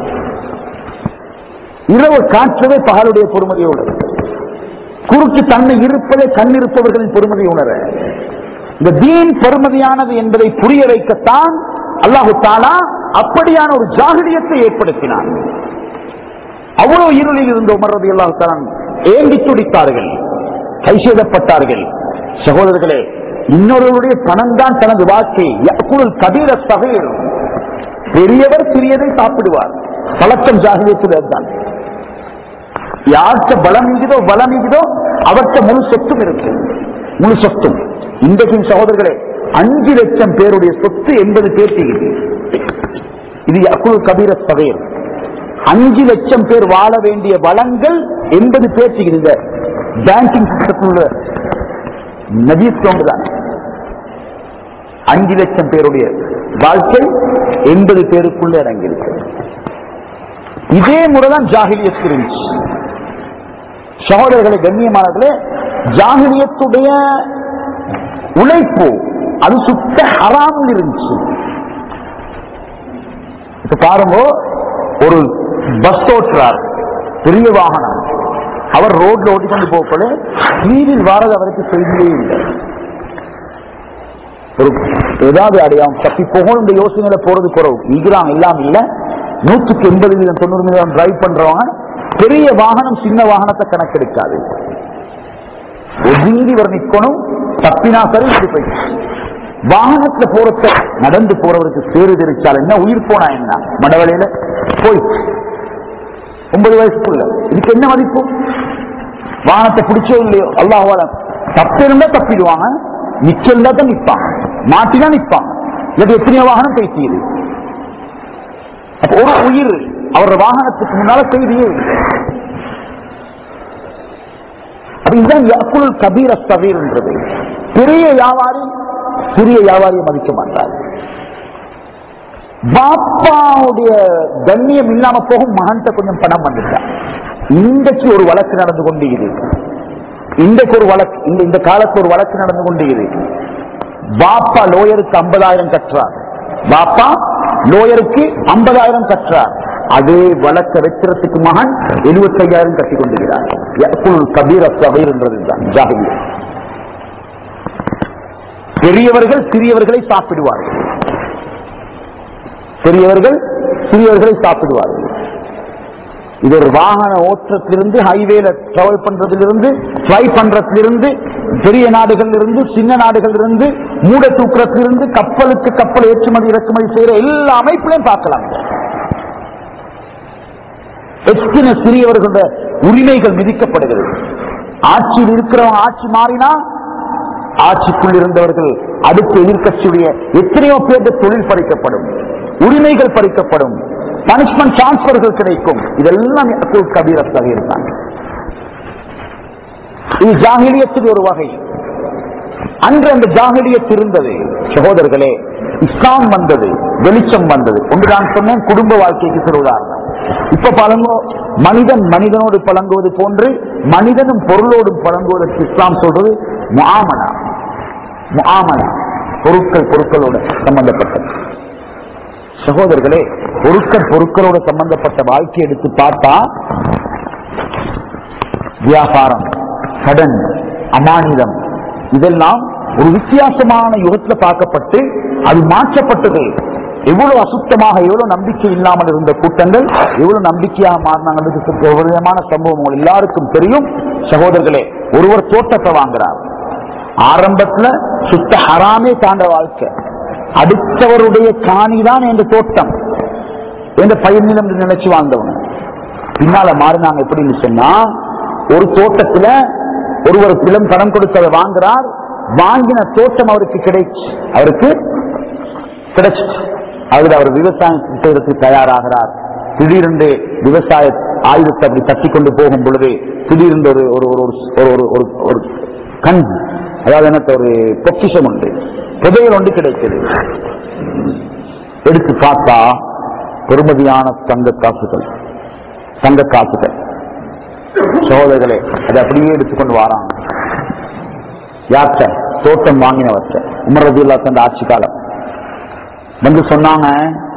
இரவு காற்றவே பகலுடைய பொறுமதியோடு குறுக்கு தன்மை இருப்பதே கண் இருப்பவர்களின் பொறுமதி உணர இந்த தீன் பெருமதியானது என்பதை புரிய வைக்கத்தான் அல்லாஹு தாலா அப்படியான ஒரு ஜாகிலியத்தை ஏற்படுத்தினான் அவ்வளவு இருளில் இருந்த உமர் ரதி அல்லாஹான் ஏங்கி துடித்தார்கள் கைசேதப்பட்டார்கள் சகோதரர்களே இன்னொருவருடைய பணம் தான் தனது வாழ்க்கை யக்குல் கபீர சகையில் பெரியவர் சிறியதை சாப்பிடுவார் பழக்கம் ஜாகிலியத்தில் தான் யார்கிட்ட பலம் இருக்குதோ பலம் இருக்குதோ அவர்கிட்ட முழு சொத்தும் இருக்கு முழு சொத்தும் இன்றைக்கு சகோதரர்களே அஞ்சு லட்சம் பேருடைய சொத்து எண்பது பேர் இருக்குது இது அக்குழு கபீர சகையில் அஞ்சு லட்சம் பேர் வாழ வேண்டிய வளங்கள் எண்பது பேர் இருக்குது இந்த பேங்கிங் சிஸ்டத்தில் நதியத்தோண்டு தான் அஞ்சு லட்சம் பேருடைய வாழ்க்கை எண்பது பேருக்குள்ள இறங்கியிருக்கு இதே முறைதான் ஜாகிலியத் இருந்துச்சு சகோதரர்களை கண்ணியமானவர்களே ஜாகிலியத்துடைய உழைப்பு அது சுத்த ஹராமில் இருந்துச்சு இப்ப பாருங்க ஒரு பஸ் ஓட்டுறார் பெரிய வாகனம் அவர் ரோட்ல ஓட்டிக்கொண்டு போகல வீதியில் வாரது அவருக்கு செய்தியே இல்லை ஒரு ஏதாவது அடையாம தப்பி போகணும் இந்த யோசனையில போறது குறவு ஈகிராம் எல்லாம் இல்ல நூற்றுக்கு எண்பது வீதம் தொண்ணூறு வீதம் டிரைவ் பண்றவங்க பெரிய வாகனம் சின்ன வாகனத்தை கணக்கெடுக்காது ஒதுங்கி ஒரு நிக்கணும் தப்பினா சரி இப்படி போயிடுச்சு வாகனத்துல போறத நடந்து போறவருக்கு சேரு தெரிச்சால் என்ன உயிர் போனா என்ன மடவளையில போயிடுச்சு ஒன்பது வயசுக்குள்ள இதுக்கு என்ன மதிப்பு வாகனத்தை பிடிச்சோ இல்லையோ அல்லாஹால தப்பு இருந்தா தப்பிடுவாங்க மிச்சம் இருந்தா தான் நிப்பாங்க மாட்டினா நிப்பாங்க இது எத்தனையோ வாகனம் பேசியது அப்ப ஒரு உயிர் அவரோட வாகனத்துக்கு முன்னால செய்தியே இல்லை அப்ப இதுதான் யக்குல் கபீர சபீர்ன்றது பெரிய வியாபாரி சிறிய வியாபாரியை மதிக்க மாட்டார் பாப்பாவுடைய கண்ணியம் இல்லாம போகும் மகன்கிட்ட கொஞ்சம் பணம் வந்துட்டான் இன்றைக்கு ஒரு வழக்கு நடந்து கொண்டு இருக்கு இன்றைக்கு ஒரு வழக்கு இந்த இந்த காலத்து ஒரு வழக்கு நடந்து கொண்டு இருக்கு பாப்பா லோயருக்கு ஐம்பதாயிரம் கட்டுறார் பாப்பா லோயருக்கு ஐம்பதாயிரம் கட்டுறார் அதே வழக்க வைக்கிறதுக்கு மகன் எழுபத்தையாயிரம் கட்டி கொண்டிருக்கிறார் யக்குல் கபீர சபைர் என்றதுதான் ஜாகிலியத் பெரியவர்கள் சிறியவர்களை சாப்பிடுவார்கள் பெரியவர்கள் சிறியவர்களை சாப்பிடுவார்கள் இது ஒரு வாகன ஓட்டத்திலிருந்து ஹைவேல டிராவல் பண்றதிலிருந்து ட்ரை பண்றதிலிருந்து பெரிய நாடுகளிலிருந்து சின்ன நாடுகளிலிருந்து மூட தூக்குறதிலிருந்து கப்பலுக்கு கப்பல் ஏற்றுமதி இறக்குமதி செய்யற எல்லா அமைப்பிலையும் பார்க்கலாம் எத்தனை சிறியவர்களுடைய உரிமைகள் மிதிக்கப்படுகிறது ஆட்சியில் இருக்கிறவங்க ஆட்சி மாறினா ஆட்சிக்குள் இருந்தவர்கள் அடுத்த எதிர்கட்சியுடைய எத்தனையோ பேருக்கு தொழில் பறிக்கப்படும் உரிமைகள் பறிக்கப்படும் பனிஷ்மெண்ட் டிரான்ஸ்பர்கள் கிடைக்கும் இதெல்லாம் அக்குல் கபீரத்தாக இருந்தாங்க இது ஜாகிலியத்தில் ஒரு வகை அன்று அந்த ஜாகிலியத் இருந்தது சகோதரர்களே இஸ்லாம் வந்தது வெளிச்சம் வந்தது ஒன்று நான் சொன்னேன் குடும்ப வாழ்க்கைக்கு சில உதாரணம் இப்ப பழங்கோ மனிதன் மனிதனோடு பழங்குவது போன்று மனிதனும் பொருளோடும் பழங்குவதற்கு இஸ்லாம் சொல்றது முஆமனா முஆமனா பொருட்கள் பொருட்களோட சம்பந்தப்பட்டது சகோதரர்களே பொருட்கள் பொருட்களோட சம்பந்தப்பட்ட வாழ்க்கை எடுத்து பார்த்தா வியாபாரம் கடன் அமானிதம் இதெல்லாம் ஒரு வித்தியாசமான யுகத்துல பார்க்கப்பட்டு அது மாற்றப்பட்டது எவ்வளவு அசுத்தமாக எவ்வளவு நம்பிக்கை இல்லாமல் இருந்த கூட்டங்கள் எவ்வளவு நம்பிக்கையாக மாறினாங்க ஒரு விதமான சம்பவம் உங்கள் எல்லாருக்கும் தெரியும் சகோதரர்களே ஒருவர் தோட்டத்தை வாங்குறார் ஆரம்பத்துல சுத்த ஹராமே தாண்ட வாழ்க்கை அடுத்தவருடைய காணிதான் என்ற தோட்டம் என்ற பயிர் நிலம் என்று நினைச்சு வாழ்ந்தவங்க பின்னால மாறினாங்க எப்படின்னு சொன்னா ஒரு தோட்டத்துல ஒருவர் பிளம் கடன் கொடுத்து அதை வாங்குறார் வாங்கின தோட்டம் அவருக்கு கிடைச்சு அவருக்கு கிடைச்சு அதுல அவர் விவசாயம் செய்யறதுக்கு தயாராகிறார் திடீரென்று விவசாய ஆயுதத்தை அப்படி தட்டி கொண்டு போகும் பொழுது திடீரென்று ஒரு ஒரு ஒரு ஒரு ஒரு ஒரு ஒரு கண் அதாவது எனக்கு ஒரு பொக்கிஷம் உண்டு புதையல் ஒன்று கிடைக்கிறது எடுத்து பார்த்தா பெருமதியான தங்க காசுகள் தங்க காசுகள் சகோதரர்களே அதை அப்படியே எடுத்துக்கொண்டு வராங்க யார்கிட்ட தோட்டம் வாங்கினவர்கிட்ட உமர் ரபியுல்லா தந்த ஆட்சி காலம் வந்து சொன்னாங்க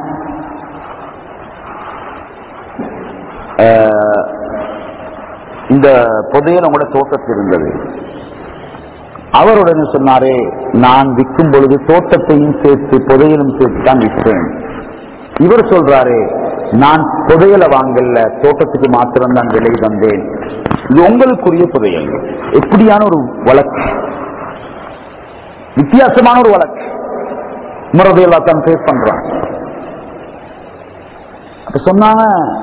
அஹ், இந்த புதையல் உங்களோட தோட்டத்தில் இருந்தது அவர் உடனே சொன்னாரே நான் விற்கும் பொழுது தோட்டத்தையும் சேர்த்து புதையலும் சேர்த்து தான் விற்றேன் இவர் சொல்றாரு நான் புதையலை வாங்கல தோட்டத்துக்கு மாத்திரம் தான் விலை தந்தேன் இது உங்களுக்குரிய புதையல் எப்படியான ஒரு வழக்கு வித்தியாசமான ஒரு வழக்கு முறதையெல்லாம் தான் ஃபேஸ் பண்றான் அப்ப சொன்னாங்க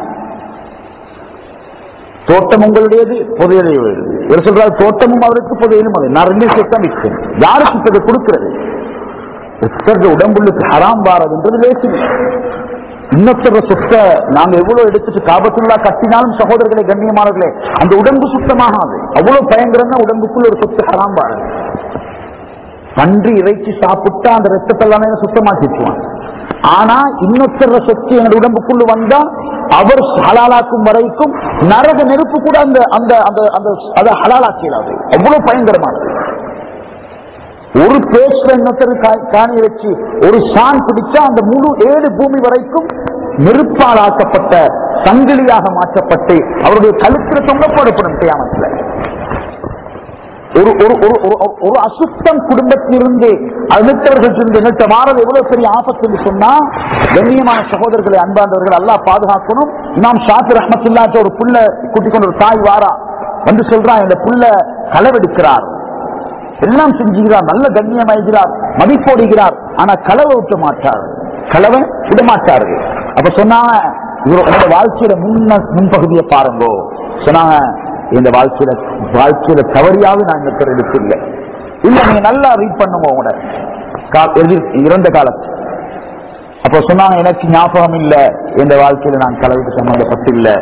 தோட்டம் உங்களுடையது புதையலை இவர் சொல்றாரு தோட்டமும் அவருக்கு புதையலும் அது நான் ரெண்டு சேர்த்து தான் விற்கிறேன் யாருக்கு இதை கொடுக்கிறது ஒருத்தர் உடம்புள்ளுக்கு ஹராம் வாரதுன்றது லேசு இன்னொருத்தர சொத்தை நாங்க எவ்வளவு எடுத்துட்டு காபத்துள்ளா கட்டினாலும் சகோதரர்களே கண்ணியமானவர்களே அந்த உடம்பு சுத்தமாகாது அவ்வளவு பயங்கரம்னா உடம்புக்குள்ள ஒரு சொத்து ஹராம் வாரது பன்றி இறைச்சி சாப்பிட்டா அந்த ரத்தத்தை எல்லாமே சுத்தமாக்கிடுவான் ஆனா இன்னொருத்தர சொத்து என்னோட உடம்புக்குள்ள வந்தா அவர் ஹலாலாக்கும் வரைக்கும் நரக நெருப்பு கூட அந்த அந்த அந்த அந்த அதை ஹலாலாக்கிறாது அவ்வளவு பயங்கரமானது ஒரு பேஸ்ல இன்னொருத்தர் கா- காணி வச்சு ஒரு சான் பிடிச்சா அந்த முழு ஏழு பூமி வரைக்கும் நெருப்பால் ஆக்கப்பட்ட சங்கிலியாக மாற்றப்பட்டு அவருடைய கழுத்தில் தொங்கப்படப்படும் கியாமத்துல ஒரு ஒரு ஒரு ஒரு- ஒரு அசுத்தம் குடும்பத்திலிருந்து அடுத்தவர்கள் இருந்து எங்கள்கிட்ட மாறது எவ்வளவு பெரிய ஆபத்து என்று சொன்னா கண்ணியமான சகோதரர்களை அன்பார்ந்தவர்கள் அல்லாஹ் பாதுகாக்கணும் நாம் ஷாத்து ரஹமத்துல்லாட்ட ஒரு புள்ள கூட்டிக் கொண்டு ஒரு தாய் வாரா வந்து சொல்றான் இந்த புள்ள களவெடுக்கிறார் எல்லாம் செஞ்சுகிறார் நல்ல கண்ணியமாகிறார் மதிப்போடுகிறார் ஆனா களவை விட்ட மாட்டார் களவை விட மாட்டார்கள் அப்ப சொன்னாங்க இவரோட வாழ்க்கையில முன்ன முன்பகுதியை பாருங்கோ சொன்னாங்க இந்த வாழ்க்கையில வாழ்க்கையில தவறியாவது நான் இந்த பேர் எடுத்தில்லை இல்ல நீங்க நல்லா ரீட் பண்ணுங்க உங்களோட கா- எதிர்- இறந்த காலத்து அப்ப சொன்னாங்க எனக்கு ஞாபகம் இல்ல இந்த வாழ்க்கையில நான் களவுக்கு சம்பந்தப்பட்டில்லை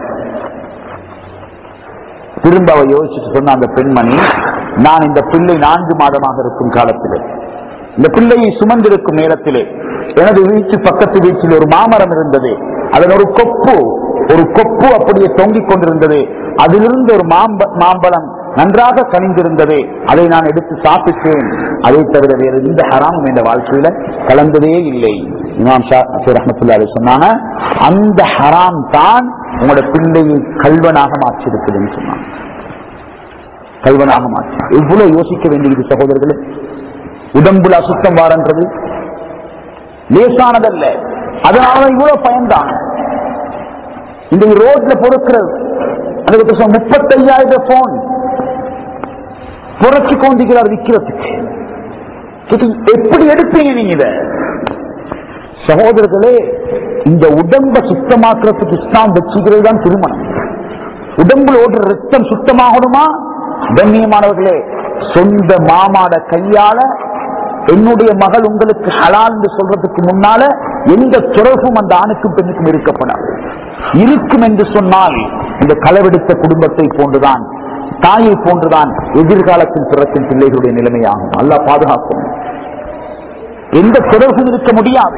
திரும்ப அவ யோசிச்சுட்டு சொன்ன அந்த பெண்மணி நான் இந்த பிள்ளை நான்கு மாதமாக இருக்கும் காலத்திலே இந்த பிள்ளையை சுமந்திருக்கும் நேரத்திலே எனது வீட்டு பக்கத்து வீட்டில் ஒரு மாமரம் இருந்தது அதன் ஒரு கொப்பு ஒரு கொப்பு அப்படியே தொங்கிக் கொண்டிருந்தது அதிலிருந்து ஒரு மாம்ப மாம்பழம் நன்றாக கனிந்திருந்தது அதை நான் எடுத்து சாப்பிட்டேன் அதை தவிர வேறு எந்த ஹராமும் என்ற வாழ்க்கையில கலந்ததே இல்லை இமாம் ஷா ரஹமத்துல்லா அலைஹி சொன்னாங்க அந்த ஹராம் தான் உங்களோட பிள்ளையை கல்வனாக மாற்றிருக்குதுன்னு சொன்னாங்க கல்வனாக மாற்றி எவ்வளவு யோசிக்க வேண்டியது சகோதரர்களே உடம்புல அசுத்தம் வாரன்றது லேசானதல்ல அதனால இவ்வளவு பயன்தான் இந்த ரோட்ல பொறுக்கிறது அதுக்கு முப்பத்தையாயிரம் போன் புரட்சி கொண்டிருக்கிறார் விற்கிறதுக்கு இது எப்படி எடுப்பீங்க நீங்க இத சகோதரர்களே இந்த உடம்ப சுத்தமாக்குறதுக்கு இஸ்லாம் வச்சுக்கிறது தான் திருமணம் உடம்புல ஓடுற ரத்தம் சுத்தமாகணுமா கண்ணியமானவர்களே சொந்த மாமாட கையால என்னுடைய மகள் உங்களுக்கு ஹலால் என்று சொல்றதுக்கு முன்னால எந்த தொடர்பும் அந்த ஆணுக்கும் பெண்ணுக்கும் இருக்கப்படாது இருக்கும் என்று சொன்னால் இந்த களவெடுத்த குடும்பத்தை போன்றுதான் தாயை போன்றுதான் எதிர்காலத்தில் பிறக்கும் பிள்ளைகளுடைய நிலைமையாகும் அல்லாஹ் பாதுகாக்கும் எந்த தொடர்பும் இருக்க முடியாது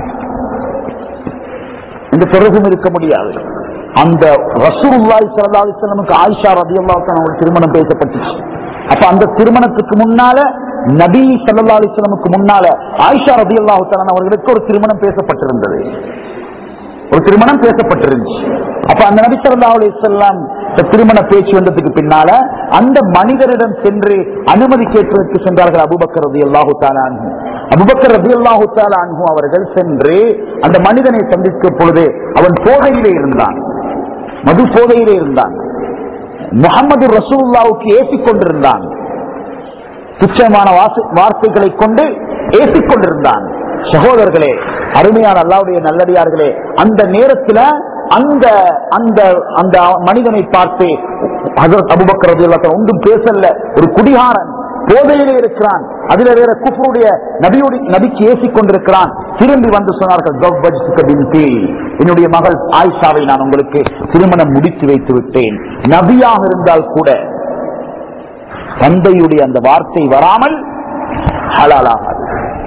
எந்த தொடர்பும் இருக்க முடியாது அந்த ரசூலுல்லாஹி ஸல்லல்லாஹு அலைஹி வஸல்லமுக்கு ஆயிஷா ரலியல்லாஹு அன்ஹா ஒரு திருமணம் பேசப்பட்டுச்சு அப்ப அந்த திருமணத்துக்கு முன்னால நபி ஸல்லல்லாஹு அலைஹி வஸல்லமுக்கு முன்னால ஆயிஷா ரலியல்லாஹு தஆலா அவர்களுக்கு ஒரு திருமணம் பேசப்பட்டிருந்தது ஒரு திருமணம் பேசப்பட்டிருந்துச்சு அப்ப அந்த நபி ஸல்லல்லாஹு அலைஹி வஸல்லம் இந்த திருமண பேச்சு வந்ததுக்கு பின்னால அந்த மனிதரிடம் சென்று அனுமதி கேட்பதற்கு சென்றார்கள் அபூபக்கர் ரலியல்லாஹு தஆலா அன்ஹு அபூபக்கர் ரலியல்லாஹு தஆலா அன்ஹு அவர்கள் சென்று அந்த மனிதனை சந்திக்கும் பொழுது அவன் போதையிலே இருந்தான் மது போதையிலே இருந்தான் முகமது ரசூலுல்லாவுக்கு ஏசிக் கொண்டிருந்தான் துச்சமான வாச- வார்த்தைகளை கொண்டு ஏசிக் கொண்டிருந்தான் சகோதரர்களே அருமையான அல்லாவுடைய நல்லடியார்களே அந்த நேரத்துல அந்த அந்த அந்த மனிதனை பார்த்து ஹஜரத் அபூபக்கர் ரலியல்லாஹு அன்ஹு ஒன்றும் பேசல ஒரு குடிகாரன் போதையிலே இருக்கிறான் அதுல வேற குஃபருடைய நபியுடைய நபிக்கு ஏசிக் கொண்டிருக்கிறான் திரும்பி வந்து சொன்னார்கள் "தவ்வஜ்துக பின்தி." என்னுடைய மகள் ஆயிஷாவை நான் உங்களுக்கு திருமணம் முடித்து வைத்து விட்டேன் நபியாக இருந்தால் கூட தந்தையுடைய அந்த வார்த்தை வராமல் ஹலாலாகாது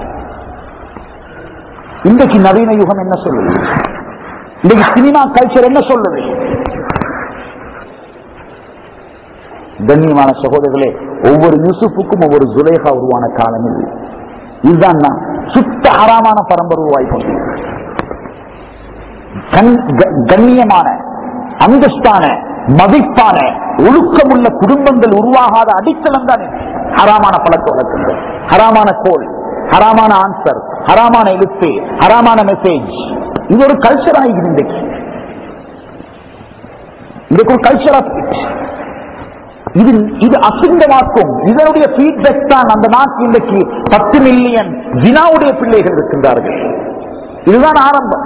இன்றைக்கு நவீன யுகம் என்ன சொல்லுது இன்றைக்கு சினிமா கல்ச்சர் என்ன சொல்லுது கண்ணியமான சகோதரர்களே ஒவ்வொரு யூசுப்புக்கும் ஒவ்வொரு ஜுலேகா உருவான காலம் இது இதுதான் நான் சுத்த ஹராமான பரம்பரை உருவாய் கொண்டு கண்ணியமான அந்தஸ்தான மதிப்பான ஒழுக்கமுள்ள குடும்பங்கள் உருவாகாத அடித்தளம் தான் இது. ஹராமான பழக்க வழக்கங்கள் ஹராமான கோல் ஹராமான ஆன்சர் ஹராமான எழுத்து ஹராமான மெசேஜ் இது ஒரு கல்ச்சர் ஆகிது இன்றைக்கு இன்றைக்கு ஒரு கல்ச்சர் ஆஃப் இது இது அசிங்கமாக்கும் இதனுடைய ஃபீட்பேக் தான் அந்த நாட்டு இன்றைக்கு பத்து மில்லியன் ஜினாவுடைய பிள்ளைகள் இருக்கின்றார்கள் இதுதான் ஆரம்பம்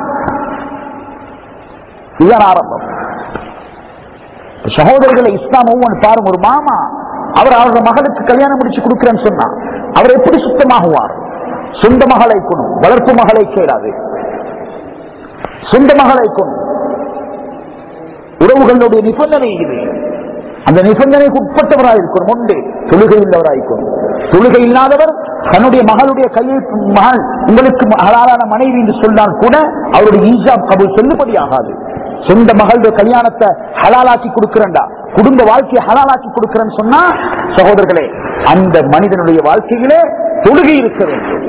இதுதான் ஆரம்பம் சகோதரர்களை இஸ்லாம் ஒவ்வொன்று பாருங்க ஒரு மாமா அவர் அவரோட மகளுக்கு கல்யாணம் முடிச்சு கொடுக்கிறேன்னு சொன்னா அவர் எப்படி சுத்தமாகுவார் சொந்த மகளை கொணும் வளர்ப்பு மகளை கேளாது சொந்த மகளை கொணும் உறவுகளுடைய நிபந்தனை இது அந்த நிபந்தனைக்கு உட்பட்டவராக இருக்கணும் உண்டு தொழுகை உள்ளவராயிருக்கணும் தொழுகை இல்லாதவர் தன்னுடைய மகளுடைய கையில் மகள் உங்களுக்கு ஹலாலான மனைவி என்று சொன்னால் கூட அவருடைய ஈஜாப் கபூல் செல்லுபடி ஆகாது சொந்த மகளுடைய கல்யாணத்தை ஹலாலாக்கி கொடுக்கிறேன்டா குடும்ப வாழ்க்கையை ஹலாலாக்கி கொடுக்கிறேன்னு சொன்னா சகோதரர்களே அந்த மனிதனுடைய வாழ்க்கையிலே தொழுகை இருக்க வேண்டும்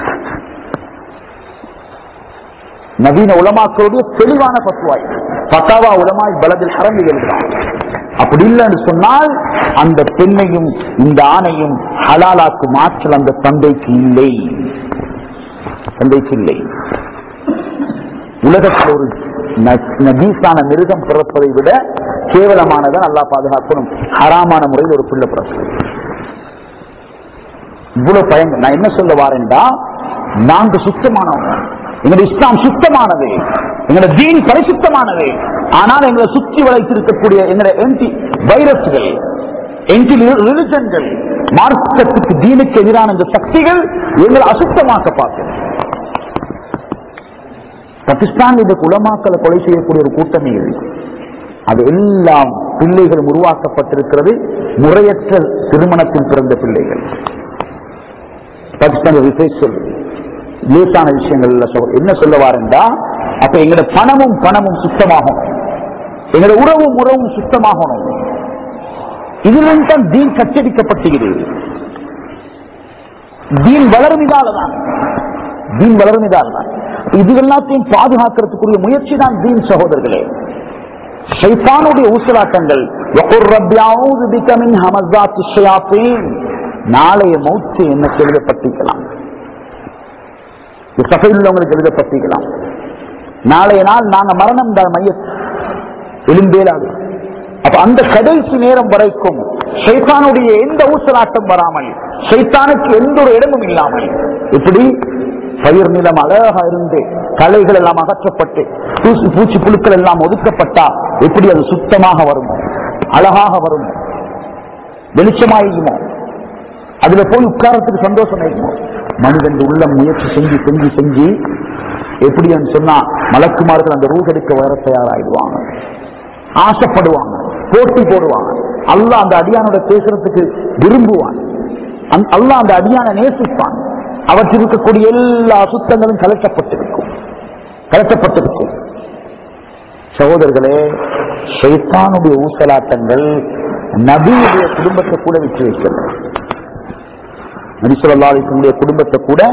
நவீன உலமாக்களுடைய தெளிவான பத்துவாய் பத்தாவா உலமாய் பலதில் ஹரம்பி எழுதுறான் அப்படி இல்லைன்னு சொன்னால் அந்த பெண்ணையும் இந்த ஆணையும் ஹலாலாக்கும் ஆற்றல் அந்த தந்தைக்கு இல்லை தந்தைக்கு இல்லை உலகத்தில் ஒரு ந- நபீஸான மிருகம் பிறப்பதை விட கேவலமானதான் நல்லா பாதுகாக்கணும் ஹராமான முறையில் ஒரு பிள்ளை பிறப்பு இவ்வளவு பயங்க நான் என்ன சொல்ல வாரேன்டா நாங்க சுத்தமானவங்க எங்களுடைய இஸ்லாம் சுத்தமானது எங்களுடைய தீன் பரிசுத்தமானது ஆனால் எங்களை சுற்றி வளைத்திருக்கக்கூடிய எங்களுடைய என்டி வைரஸ்கள் என்டி ரிலிஜன்கள் மார்க்கத்துக்கு தீனுக்கு எதிரான இந்த சக்திகள் எங்களை அசுத்தமாக்க பார்க்கிறது பாகிஸ்தான் இந்த குலமாக்களை கொலை செய்யக்கூடிய ஒரு கூட்டமே இருக்கு அது எல்லாம் பிள்ளைகளும் உருவாக்கப்பட்டிருக்கிறது முறையற்ற திருமணத்தில் பிறந்த பிள்ளைகள் பாகிஸ்தான் ரிசர்ச் சொல்லுது லேசான விஷயங்கள்ல சொல் என்ன சொல்ல வாரண்டா அப்ப எங்களோட பணமும் பணமும் சுத்தமாகும் எங்களோட உறவும் உறவும் சுத்தமாகணும் இதிலும் தான் தீன் கச்சடிக்கப்பட்டுகிறது தீன் வளரும் இதாலதான் தீன் வளரும் இதாலதான் இது எல்லாத்தையும் பாதுகாக்கிறதுக்குரிய முயற்சி தான் தீன் சகோதரர்களே ஷைத்தானுடைய ஊசலாட்டங்கள் وَقُلْ رَبِّ أَعُوذُ بِكَ مِنْ هَمَزَاتِ الشَّيَاطِينِ நாளைய மௌத்து என்ன எழுதப்பட்டிருக்கலாம் சபையில் உள்ளவங்களுக்கு எழுதப்பட்டிருக்கலாம் நாளைய நாள் நாங்க மரணம் தான் மைய எலும்பேலாது அப்ப அந்த கடைசி நேரம் வரைக்கும் ஷைத்தானுடைய எந்த ஊசலாட்டம் வராமல் ஷைத்தானுக்கு எந்த ஒரு இடமும் இல்லாமல் இப்படி பயிர் நிலம் அழகா இருந்து களைகள் எல்லாம் அகற்றப்பட்டு பூச்சி பூச்சி புழுக்கள் எல்லாம் ஒதுக்கப்பட்டா எப்படி அது சுத்தமாக வரும் அழகாக வரும் வெளிச்சமாயிருமோ அதுல போய் உட்காரத்துக்கு சந்தோஷம் ஆயிருமோ மனிதன் உள்ள முயற்சி செஞ்சு செஞ்சு செஞ்சு எப்படின்னு சொன்னா மலக்குமார்கள் அந்த ரூட் எடுக்க வர தயாராயிடுவாங்க ஆசைப்படுவாங்க போட்டி போடுவாங்க அல்லாஹ் அந்த அடியானோட பேசுறதுக்கு விரும்புவான் அந்த- அல்லாஹ் அந்த அடியான நேசிப்பான் அவற்றில் இருக்கக்கூடிய எல்லா சுத்தங்களும் கலக்கப்பட்டிருக்கும் கலக்கப்பட்டிருக்கும் சகோதரர்களே ஷைத்தானுடைய ஊசலாட்டங்கள் நபியுடைய குடும்பத்தை கூட விட்டு வைக்கல நபிசுல்லாவுடைய குடும்பத்தை கூட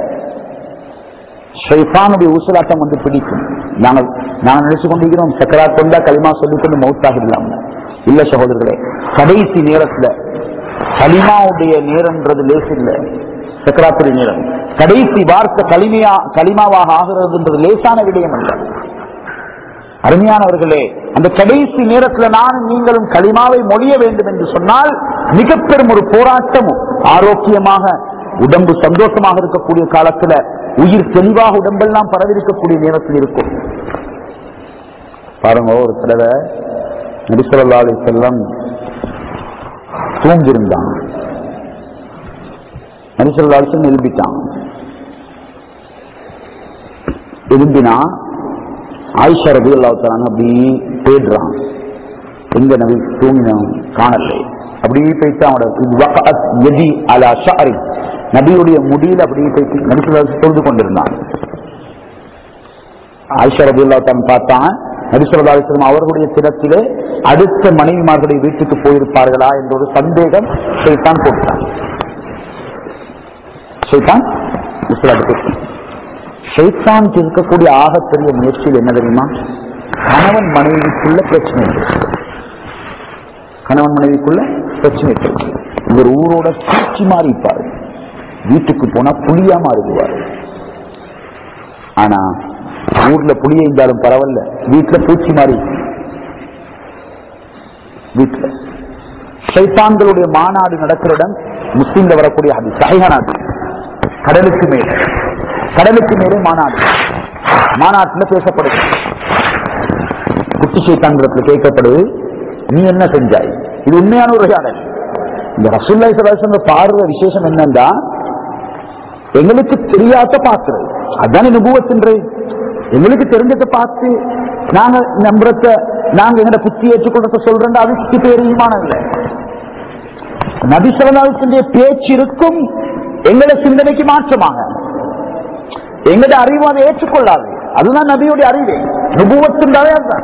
ஷைத்தானுடைய ஊசலாட்டம் வந்து பிடிக்கும் நாங்கள் நாங்கள் நினைச்சு கொண்டிருக்கிறோம் சக்கராத் கொண்டா களிமா சொல்லிக் கொண்டு மௌத்தாகிடலாம் இல்ல சகோதரர்களே கடைசி நேரத்துல களிமாவுடைய நேரம்ன்றது லேசு இல்ல சக்கராத்துடைய நேரம் கடைசி வார்த்தை களிமையா களிமாவாக ஆகிறதுன்றது லேசான விடயம் அல்ல அருமையானவர்களே அந்த கடைசி நேரத்தில் நானும் நீங்களும் களிமாவை மொழிய வேண்டும் என்று சொன்னால் மிக பெரும் ஒரு போராட்டமும் ஆரோக்கியமாக உடம்பு சந்தோஷமாக இருக்கக்கூடிய காலத்துல உயிர் தெளிவாக உடம்பெல்லாம் பரவிருக்கக்கூடிய நேரத்தில் இருக்கும் பாருங்க ஒரு தடவை நபிசல்லா அலி செல்லம் தூங்கியிருந்தான் நபிசல்லா அலி செல்லம் எழுப்பிட்டான் எழும்பினா ஆயிஷா ரபி அல்லாத்தான அப்படி தேடுறான் எங்க நபி தூங்கினோம் காணலை அப்படியே போயிட்டு அவனோட எதி அலா ஷாரி நபியுடைய முடியில அப்படியே போயிட்டு நபிசுல்லா தொழுது கொண்டிருந்தான் ஆயிஷா ரபி அல்லாத்தான் பார்த்தான் நபிசுல்லா அலிஸ்லாம் அவர்களுடைய தினத்திலே அடுத்த மனைவிமார்களுடைய வீட்டுக்கு போயிருப்பார்களா என்ற ஒரு சந்தேகம் ஷைத்தான் போட்டான் ஷைத்தான் நபிசுல்லாவுக்கு ஷைத்தானுக்கு இருக்கக்கூடிய ஆகப்பெரிய முயற்சியில் என்ன தெரியுமா கணவன் மனைவிக்குள்ள பிரச்சனை இருக்கு கணவன் மனைவிக்குள்ள பிரச்சனை இருக்கு இவர் ஊரோட பூச்சி மாறி இருப்பாரு வீட்டுக்கு போனா புளியா மாறிடுவார் ஆனா ஊர்ல புளிய இருந்தாலும் பரவாயில்ல வீட்டுல பூச்சி மாறி வீட்டுல ஷைத்தான்களுடைய மாநாடு நடக்கிற இடம் முஸ்லீம்ல வரக்கூடிய அது சகைகநாடு கடலுக்கு மேல கடலுக்கு மேலே மாநாடு மாநாட்டில் பேசப்படுது குட்டி சைத்தான்கிறதுல கேட்கப்படுது நீ என்ன செஞ்சாய் இது உண்மையான ஒரு உரையாடல் இந்த ரசூல்லா சலாசங்க பாடுற விசேஷம் என்னன்னா எங்களுக்கு தெரியாத பார்க்கிறது அதான நுபுவத்தின்றை எங்களுக்கு தெரிஞ்சதை பார்த்து நாங்க நம்புறத நாங்க எங்கட புத்தி ஏற்றுக்கொள்றத சொல்றோம் அது சுத்தி பேர் ஈமானம் இல்லை நபிசரலாவுக்குடைய பேச்சு இருக்கும் எங்கள சிந்தனைக்கு மாற்றமாக எங்கட அறிவு அதை ஏற்றுக்கொள்ளாது அதுதான் நபியுடைய அறிவு நுபுவத்தின்றாலே அதுதான்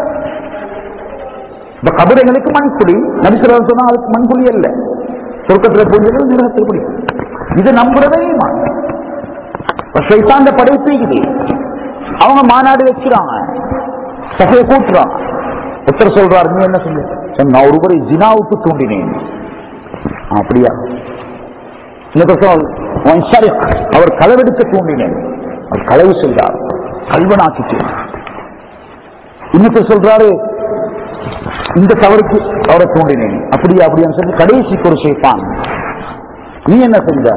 இந்த கபர் எங்களுக்கு மண்குழி நபி சொல்ல சொன்னா அதுக்கு மண்குழி அல்ல சொர்க்கத்தில் புரிஞ்சது நிலத்தில் பிடிக்கும் இது நம்புறதே ஈமான். இப்ப ஷைத்தாந்த படைப்பு இது அவங்க மாநாடு வச்சுறாங்க சபையை கூட்டுறாங்க ஒருத்தர் சொல்றாரு நீ என்ன சொல்லு சொன்ன, நான் ஒருவரை ஜினாவுக்கு தூண்டினேன் ஆ, அப்படியா இன்னொரு சொல், "உன் சரி, அவர் களவெடுக்க தூண்டினேன் அவர் களவு செய்தார் கல்வனாக்கிட்டேன் இன்னொருத்தர் சொல்றாரு இந்த தவறுக்கு அவரை தூண்டினேன் அப்படியா அப்படியான்னு சொல்லி கடைசிக்கு ஒரு ஷைத்தான் நீ என்ன செஞ்ச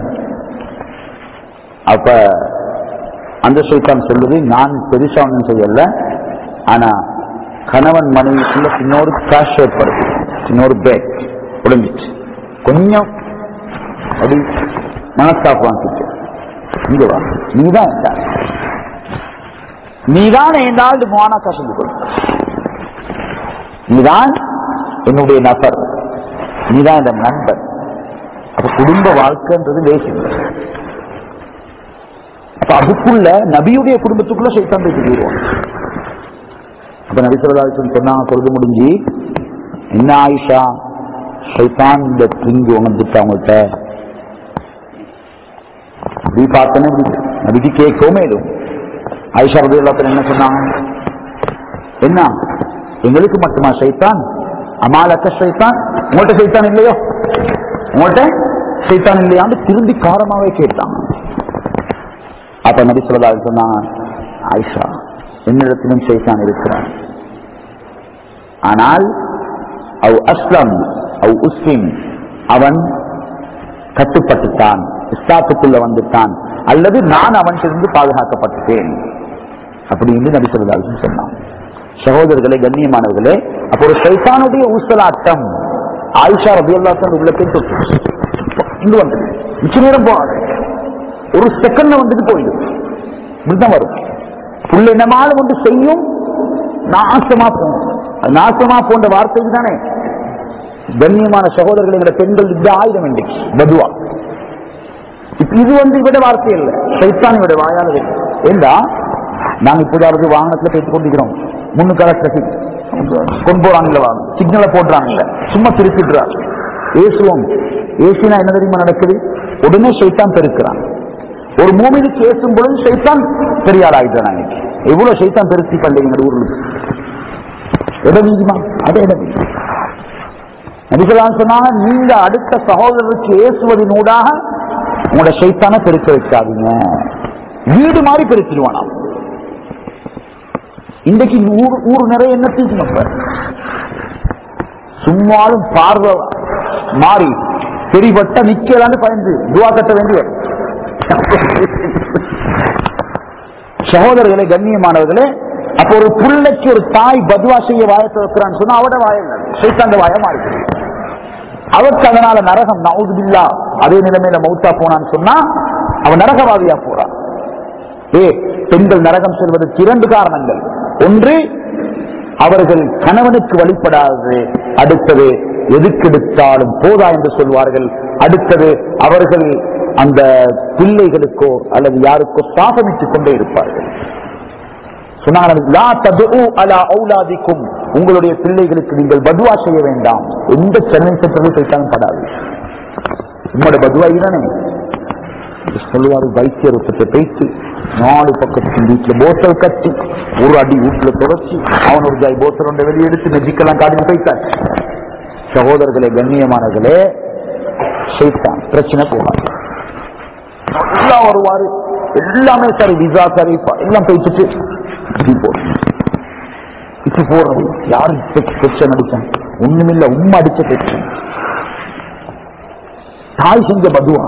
அப்ப அந்த ஷைத்தான் சொல்லுது நான் பெருசா ஒன்றும் செய்யல ஆனா கணவன் மனைவிக்குள்ள இன்னொரு கிராஷ் ஏற்படுது இன்னொரு பேக் உடஞ்சிச்சு கொஞ்சம் அப்படி மனஸ்தாப் வாங்கிச்சு இங்க வா நீதான் என்றார் நீதான் என்றால் மோனாக்கா சொல்லிக் கொள் நீதான் என்னுடைய நபர் நீதான் இந்த நண்பன் அப்ப குடும்ப வாழ்க்கைன்றது லேசி இல்லை. அப்ப அதுக்குள்ள நபியுடைய குடும்பத்துக்குள்ள சைத்தான் போய் திரிடுவான் அப்ப நபி சொல்லி சொன்னாங்க பொழுது முடிஞ்சு என்ன ஆயிஷா சைத்தான் இந்த திங்கு வந்துட்டு அவங்கள்ட்ட அப்படி பார்த்தனே இப்படி நபிக்கு கேட்கவும் மேலும் ஆயிஷா ரபி என்ன சொன்னாங்க என்ன எங்களுக்கு மட்டுமா சைத்தான் அமாலக்க சைத்தான் உங்கள்கிட்ட சைத்தான் இல்லையோ உங்கள்கிட்ட சைத்தான் இல்லையான்னு திரும்பி காரமாவே கேட்டாங்க அப்ப நபி சொல்லா சொன்னாங்க ஆயிஷா என்னிடத்திலும் சைத்தான் இருக்கிறான் ஆனால் அவ் அஸ்லம் அவ் உஸ்லிம் அவன் கட்டுப்பட்டுட்டான் இஸ்லாத்துக்குள்ள வந்துட்டான் அல்லது நான் அவன்கிட்ட பாதுகாக்கப்பட்டுட்டேன் அப்படின்னு நபி சொல்லா சொன்னான் சகோதரர்களே கண்ணியமானவர்களே அப்போ ஒரு சைத்தானுடைய ஊசலாட்டம் ஆயிஷா ரபி அல்லாத்தான் உள்ள போய் தொட்டு இங்க வந்து மிச்ச நேரம் போகாது ஒரு செகண்ட்ல வந்துட்டு போயிடும் இப்படிதான் வரும் புள்ள என்னமாலும் வந்து செய்யும் நாசமா போகும் அது நாசமா போன்ற வார்த்தைக்கு தானே கண்ணியமான சகோதரர்கள் எங்களை பெண்கள் இந்த ஆயுதம் இன்றைக்கு பதுவா இப்ப இது வந்து இவட வார்த்தை இல்ல சைத்தான் இவட வாயானது ஏண்டா நாங்க இப்போதாவது வாகனத்துல பேசிக் கொண்டிருக்கிறோம் முன்னுக்கால டிராபிக் கொண்டு போறாங்கல்ல வாங்க சிக்னலை போடுறாங்கல்ல சும்மா திருப்பிடுறாங்க ஏசுவோம் ஏசினா என்ன தெரியுமா நடக்குது உடனே சைத்தான் பெருக்கிறான் ஒரு மூமினுக்கு ஏசும் பொழுது சைத்தான் பெரிய ஆள் ஆயிட்டான் இன்னைக்கு எவ்வளவு சைத்தான் பெருத்தி பண்றீங்க ஊர்ல இடம் வீதிமா அதே இடம் வீதி நபிகளான் சொன்னாங்க நீங்க அடுத்த சகோதரருக்கு ஏசுவதன் ஊடாக உங்களோட சைத்தான பெருக்க வைக்காதீங்க வீடு மாதிரி பெருக்கிடுவானா இன்றைக்கு ஊர் ஊர் நிறைய என்ன தீக்கணும் இப்ப சும்மாலும் பார்வை மாறி தெரிபட்ட நிக்கலான்னு பயந்து துவா கட்ட வேண்டிய சகோதரர்களே கண்ணியமானவர்களே அப்ப ஒரு புள்ளைக்கு ஒரு தாய் பதுவா செய்ய வாயத்தை வைக்கிறான்னு சொன்னா அவட வாயம் சைத்தாந்த வாய மாறி அவருக்கு அதனால நரகம் நவுதுபில்லா அதே நிலைமையில மௌத்தா போனான்னு சொன்னா அவன் நரகவாதியா போறான் ஏ பெண்கள் நரகம் செல்வதற்கு இரண்டு காரணங்கள் ஒன்று அவர்கள் கணவனுக்கு வழிபடாதது அடுத்தது எதுக்கெடுத்தாலும் போதா என்று சொல்வார்கள் அடுத்தது அவர்கள் அந்த பிள்ளைகளுக்கோ அல்லது யாருக்கோ சாபமிட்டுக் கொண்டே இருப்பார்கள் சொன்னாங்க "லா ததுஉ அலா ஔலாதிக்கும் உங்களுடைய பிள்ளைகளுக்கு நீங்கள் பதுவா செய்ய வேண்டாம் எந்த சென்னை சென்றது போயிட்டாலும் படாது உங்களோட பதுவா தானே சொல்லுவாரு வைத்தியர் ஒருத்தர் பேசி நாலு பக்கத்துக்கு வீட்டுல போத்தல் கட்டி ஒரு அடி வீட்டுல தொடச்சி அவன் ஒரு ஜாய் போத்தல் ஒன்றை வெளியெடுத்து நெஜிக்கெல்லாம் காட்டி போயிட்டான் சகோதரர்களே கண்ணியமானர்களே சைத்தான் பிரச்சனை போகாது எல்லாம் வருவாரு எல்லாமே சரி விசா சரி ப- எல்லாம் போயிட்டு இப்படி போடும் இப்படி போறது யாரு பிரச்சனை அடிச்சான் ஒண்ணுமில்ல உண்மை அடிச்ச பிரச்சனை தாய் செஞ்ச பதுவா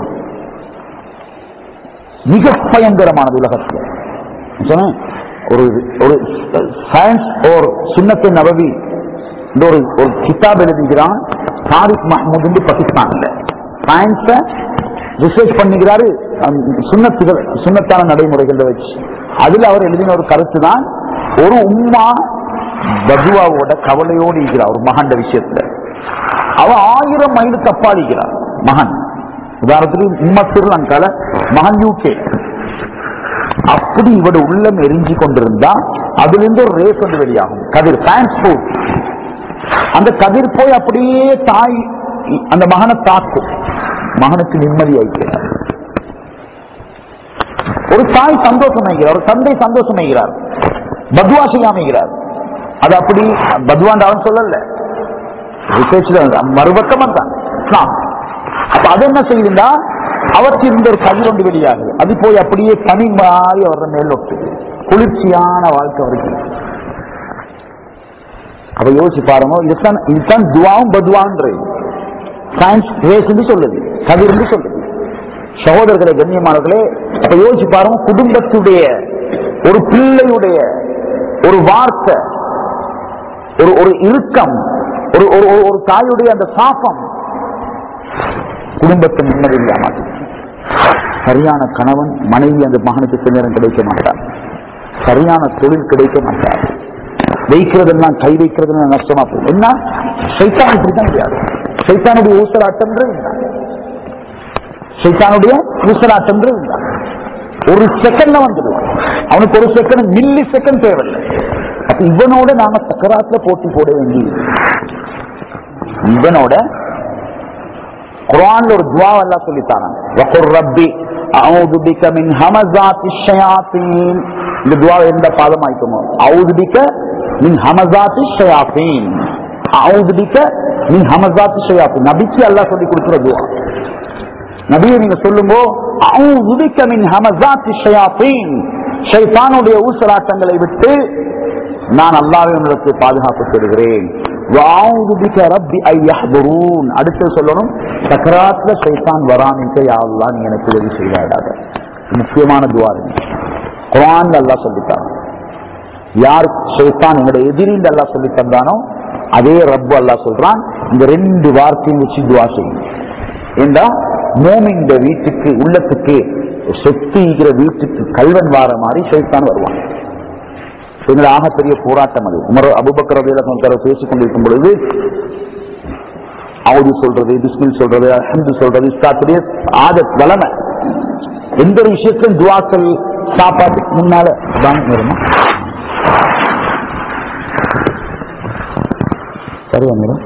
மிக பயங்கரமானது உலகத்தில் சொன்னேன், ஒரு ஒரு சயின்ஸ் ஒரு சுன்னத்து நபவி இந்த ஒரு ஒரு கிதாப் எழுதுகிறான் தாரிக் மஹமூத் பாகிஸ்தான்ல சயின்ஸ ரிசர்ச் பண்ணுகிறாரு அந்த சுன்னத்துகள் சுன்னத்தான நடைமுறைகளை வச்சு அதுல அவர் எழுதின ஒரு கருத்து தான் ஒரு உம்மா பதுவாவோட கவலையோடு இருக்கிறார் ஒரு மகண்ட விஷயத்துல அவன் ஆயிரம் மைலுக்கு அப்பாடிக்கிறார் மகன் உதாரணத்துக்கு உம்மா ஸ்ரீலங்கால மகன் யூகே அப்படி இவட உள்ளம் எரிஞ்சு கொண்டிருந்தா அதுல இருந்து ஒரு ரேஸ் வந்து வெளியாகும் கதிர் டிரான்ஸ்போர்ட் அந்த கதிர் போய் அப்படியே தாய் அந்த மகனை தாக்கும் மகனுக்கு நிம்மதி ஆயிக்கிறார் ஒரு தாய் சந்தோஷமாகிறார் ஒரு தந்தை சந்தோஷமாகிறார் பத்வா செய்யாமைகிறார் அது அப்படி பத்வான் அவன் சொல்லல ரிசர்ச்ல மறுபக்கமா தான் இஸ்லாம். அப்ப அது என்ன செய்யுதுன்னா அவருக்கு இருந்த ஒரு கதிர் ஒன்று வெளியாகுது அது போய் அப்படியே பனி மாறி அவர மேல் ஒட்டுது குளிர்ச்சியான வாழ்க்கை அவருக்கு அப்ப யோசிச்சு பாருங்க இதுதான் இதுதான் துவாவும் பத்வான்றது சயின்ஸ் ரேஸ் சொல்லுது கதிர்ந்து சொல்லுது சகோதரர்களை கண்ணியமானவர்களே அப்ப யோசிச்சு பாருங்க குடும்பத்துடைய ஒரு பிள்ளையுடைய ஒரு வார்த்தை ஒரு ஒரு இறுக்கம் ஒரு ஒரு ஒரு- ஒரு தாயுடைய அந்த சாபம் குடும்பத்தை நிம்மதி இல்லாமல் சரியான கணவன் மனைவி அந்த மகனுக்கு பின்னரம் கிடைக்க மாட்டார் சரியான தொழில் கிடைக்க மாட்டார் வைக்கிறதெல்லாம் கை வைக்கிறதெல்லாம் நஷ்டமா போகும் என்ன சைத்தான் இப்படித்தான் முடியாது சைத்தானுடைய ஊசலாட்டம்ன்றது இதுதான். சைத்தானுடைய ஊசலாட்டம்ன்றது இதுதான். ஒரு செகண்ட்ல வந்துடுவான் அவனுக்கு ஒரு செகண்ட் மில்லி செகண்ட் தேவையில்லை அப்ப இவனோட நாம சக்கராத்துல போட்டி போட வேண்டி இவனோட குர்ஆன்ல ஒரு துவா அல்லாஹ் சொல்லித்தாங்க வகுர் ரப்பி அஊது பிக மின் ஹமஸாத்தி ஷயாத்தீன் இந்த துவா எந்த பாதம் ஆயிக்குமோ அஊது பிக மின் ஹமஸாத்தி ஷயாத்தீன் அஊது பிக மின் ஹமஸாத்தி ஷயாத்தீன் நபிக்கு அல்லாஹ் சொல்லி கொடுக்கிற துவா நபியை நீங்க சொல்லுங்க அஊது பிக மின் ஹமஸாத்தி ஷயாத்தீன் ஷைத்தானுடைய ஊசலாட்டங்களை விட்டு நான் அல்லாஹ்வை உங்களுக்கு பாதுகாப்பு பெறுகிறேன் வஅஊது பிக ரப்பி ஐ யஹ்துரூன் அடுத்து சொல்லணும் சக்கராத்ல ஷைத்தான் வராமிக்க யா அல்லாஹ் நீ எனக்கு உதவி செய்வாயாக முக்கியமான துவா இது. குர்ஆன்ல அல்லாஹ் சொல்லிட்டான் யார் ஷைத்தான் எங்களுடைய எதிரின்னு அல்லாஹ் சொல்லி தந்தானோ அதே ரப்பு அல்லாஹ் சொல்றான் இந்த ரெண்டு வார்த்தையும் வச்சு துவா செய்யும் ஏண்டா மோமின் வீட்டுக்கு உள்ளத்துக்கு சொத்திக்கிற வீட்டுக்கு கல்வன் வார மாதிரி ஷைத்தான் வருவான் எங்களை ஆகப்பெரிய போராட்டம் அது உமர் அபுபக்கர் ரலியல்லாஹு பேசிக் கொண்டிருக்கும் பொழுது அவுது சொல்றது பிஸ்மில் சொல்றது அஹமது சொல்றது இஸ்லாத்துடைய ஆதத் வளமை எந்த ஒரு விஷயத்திலும் துவாக்கள் சாப்பாட்டுக்கு முன்னால தான் வருமா சரியா மேடம்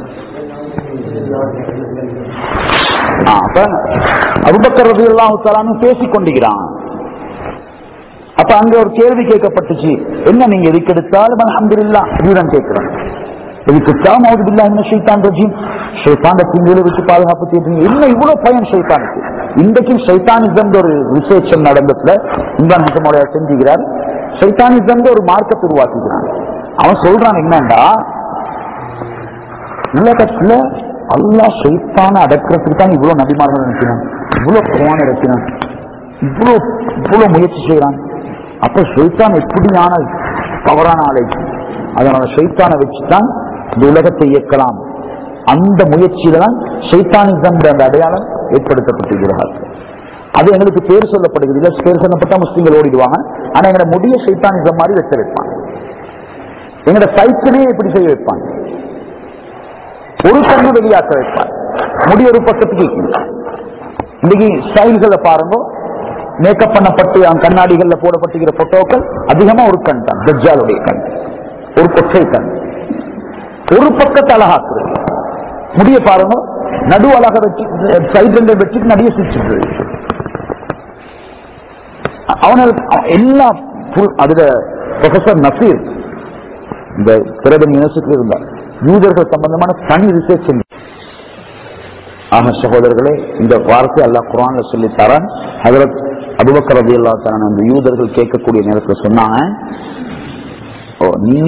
ஆ, அப்ப அபுபக்கர் ரலியல்லாஹு தஆலான்னு பேசிக் கொண்டிருக்கிறான் அப்ப அங்க ஒரு கேள்வி கேட்கப்பட்டுச்சு என்ன நீங்க எதுக்கு எடுத்தாலும் அல்ஹம்துலில்லாஹ் இதுதான் கேட்கிறோம் இதுக்கு தாமாவது பில்லா என்ன ஷைத்தான் ரஜீம் ஷைத்தாண்ட தீங்குகளை வச்சு பாதுகாப்பு தேடுறீங்க என்ன இவ்வளவு பயம் ஷைத்தானுக்கு இன்றைக்கும் ஷைத்தானிசம் ஒரு ரிசர்ச் நடந்ததுல இம்ரான் ஹசமோட செஞ்சுக்கிறார் ஷைத்தானிசம் ஒரு மார்க்கத்தை உருவாக்குகிறான் அவன் சொல்றான் என்னண்டா உலகத்துல அல்லாஹ் ஷைத்தான அடக்கிறதுக்கு தான் இவ்வளவு நபிமார்கள் நினைக்கிறான் இவ்வளவு குரான் இறக்கிறான் இவ்வளவு இவ்வளவு முயற்சி செய்யறான் அப்ப ஷைத்தான் எப்படியான தவறான ஆளை அதனால ஷைத்தானை வச்சுதான் இந்த உலகத்தை இயக்கலாம் அந்த முயற்சியில தான் ஷைத்தானிசம் அந்த அடையாளம் ஏற்படுத்தப்பட்டிருக்கிறார் அது எங்களுக்கு பேர் சொல்லப்படுகிறது இல்ல பேர் சொல்லப்பட்டா முஸ்லீம்கள் ஓடிடுவாங்க ஆனா எங்களை முடிய ஷைத்தானிசம் மாதிரி வெட்ட வைப்பாங்க எங்களோட சைக்கிளே இப்படி செய்ய வைப்பாங்க ஒரு கண்ணு வெளியாக்க வைப்பார் முடி ஒரு பக்கத்துக்கு கீழே. இன்னைக்கு ஸ்டைல்களை பாருங்க மேக்கப் பண்ணப்பட்டு அவன் கண்ணாடிகள்ல போடப்பட்டிருக்கிற போட்டோக்கள் அதிகமா ஒரு கண் தான் தஜ்ஜாலுடைய கண் ஒரு கொச்சை கண் ஒரு பக்கத்தை அழகாக்குறது முடிய பாருங்க நடு அழக வச்சு சைட் ரெண்டு வச்சுட்டு நடிக சிரிச்சுட்டு அவனுக்கு அவன் எல்லா full- அதுல ப்ரொஃபசர் நசீர் இந்த பிரதம யூனிவர்சிட்டியில் இருந்தார் யூதர்கள் சம்பந்தமான தனி ரிசர்ச் ஆக சகோதரர்களே இந்த வார்த்தை அல்லாஹ் குரான்ல சொல்லி தரான் ஹதரத் அபுபக்கர் ரதி அல்லா அந்த யூதர்கள் கேட்கக்கூடிய நேரத்தில் சொன்னாங்க ஓ நீங்க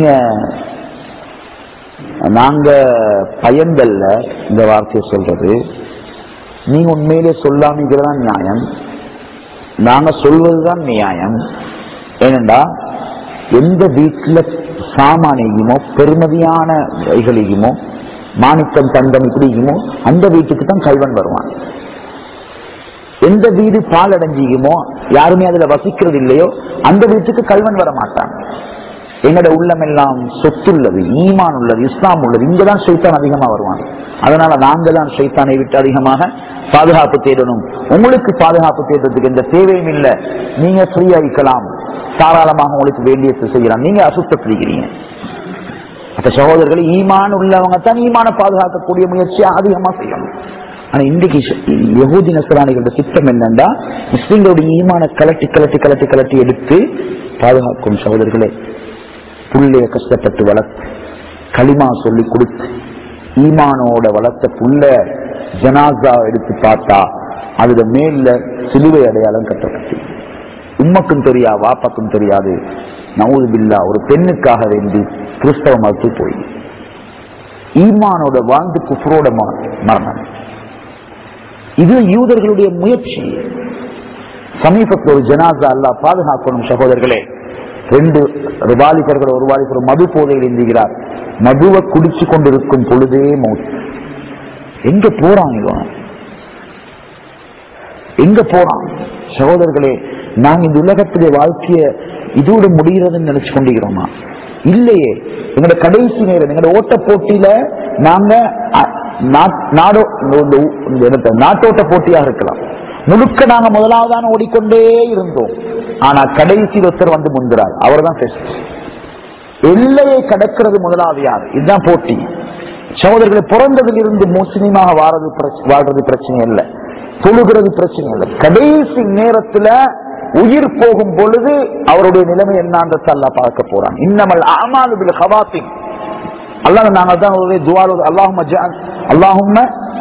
நாங்க பயன்கள்ல இந்த வார்த்தையை சொல்றது நீங்க உண்மையிலே சொல்லாமிக்கிறதான் நியாயம் நாங்க சொல்வதுதான் நியாயம் ஏனென்றா எந்த வீட்டுல சாமானியுமோ பெருமதியான வைகளியுமோ மாணிக்கம் தங்கம் இப்படியுமோ அந்த வீட்டுக்கு தான் கல்வன் வருவான் எந்த வீடு பால் அடைஞ்சியுமோ யாருமே அதுல வசிக்கிறது இல்லையோ அந்த வீட்டுக்கு கல்வன் வர மாட்டான் எங்கட உள்ளமெல்லாம் சொத்துள்ளது ஈமான் உள்ளது இஸ்லாம் உள்ளது இங்கதான் சைத்தான் அதிகமா வருவான் அதனால நாங்க தான் சைத்தானை விட்டு அதிகமாக பாதுகாப்பு தேடணும் உங்களுக்கு பாதுகாப்பு தேடுறதுக்கு எந்த தேவையும் இல்லை நீங்க ஃப்ரீயா இருக்கலாம் தாராளமாக உங்களுக்கு வேண்டியது செய்யலாம் நீங்க அசுத்தப்படுகிறீங்க அப்ப சகோதரர்கள் ஈமான் உள்ளவங்க தான் ஈமான பாதுகாக்கக்கூடிய முயற்சியை அதிகமா செய்யணும் ஆனா இன்றைக்கு யகூதி நசராணிகளோட திட்டம் என்னன்னா முஸ்லிம்களுடைய ஈமான கலட்டி கலட்டி கலட்டி கலட்டி எடுத்து பாதுகாக்கும் சகோதரர்களே புள்ளைய கஷ்டப்பட்டு வளர்த்து களிமா சொல்லி கொடுத்து ஈமானோட வளர்த்த புள்ள ஜனாசா எடுத்து பார்த்தா அதுல மேல சிலுவை அடையாளம் கட்டப்பட்டு உம்மக்கும் தெரியா வாப்பாக்கும் தெரியாது நவுது பில்லா ஒரு பெண்ணுக்காக வேண்டி கிறிஸ்தவ மதத்து போய் ஈமானோட வாழ்ந்து குஃப்ரோட ம- மரணம் இது யூதர்களுடைய முயற்சி சமீபத்தில் ஒரு ஜனாசா அல்லா பாதுகாக்கணும் சகோதரர்களே ரெண்டு ஒரு வாலிபர்கள் ஒரு வாலிபர் மது போதையில் இருந்துகிறார் மதுவை குடிச்சு கொண்டிருக்கும் பொழுதே மௌத் எங்க போறான் இவன் எங்க போறான் சகோதரர்களே நாங்க இந்த உலகத்திலே வாழ்க்கைய இதோட முடிகிறதுன்னு நினைச்சு கொண்டிருக்கிறோமா இல்லையே எங்களோட கடைசி நேரம் எங்களோட ஓட்ட போட்டியில நாங்க அ- நா- நாடோ இந்த- இந்த ஊ- இந்த இடத்த நாட்டோட்ட போட்டியாக இருக்கலாம் முழுக்க நாங்க முதலாவதான ஓடிக்கொண்டே இருந்தோம் ஆனா கடைசி ஒருத்தர் வந்து முந்துறார் அவர் தான் எல்லையை கடக்கிறது முதலாவது யார் இதுதான் போட்டி சகோதரர்களை பிறந்ததில் இருந்து முஸ்லீமாக வாழறது பிரச்ச- வாழ்றது பிரச்சனை இல்லை தொழுகிறது பிரச்சனை இல்லை கடைசி நேரத்துல உயிர் போகும் பொழுது அவருடைய நிலைமை என்னன்றத அல்லா பார்க்க போறான் இன்னமல் அமாலு பில் ஹவாத்தின் அல்லாஹ் நாங்க தான் ஒரு துவாரு அல்லாஹும்ம ஜஅல் அல்லாஹும்ம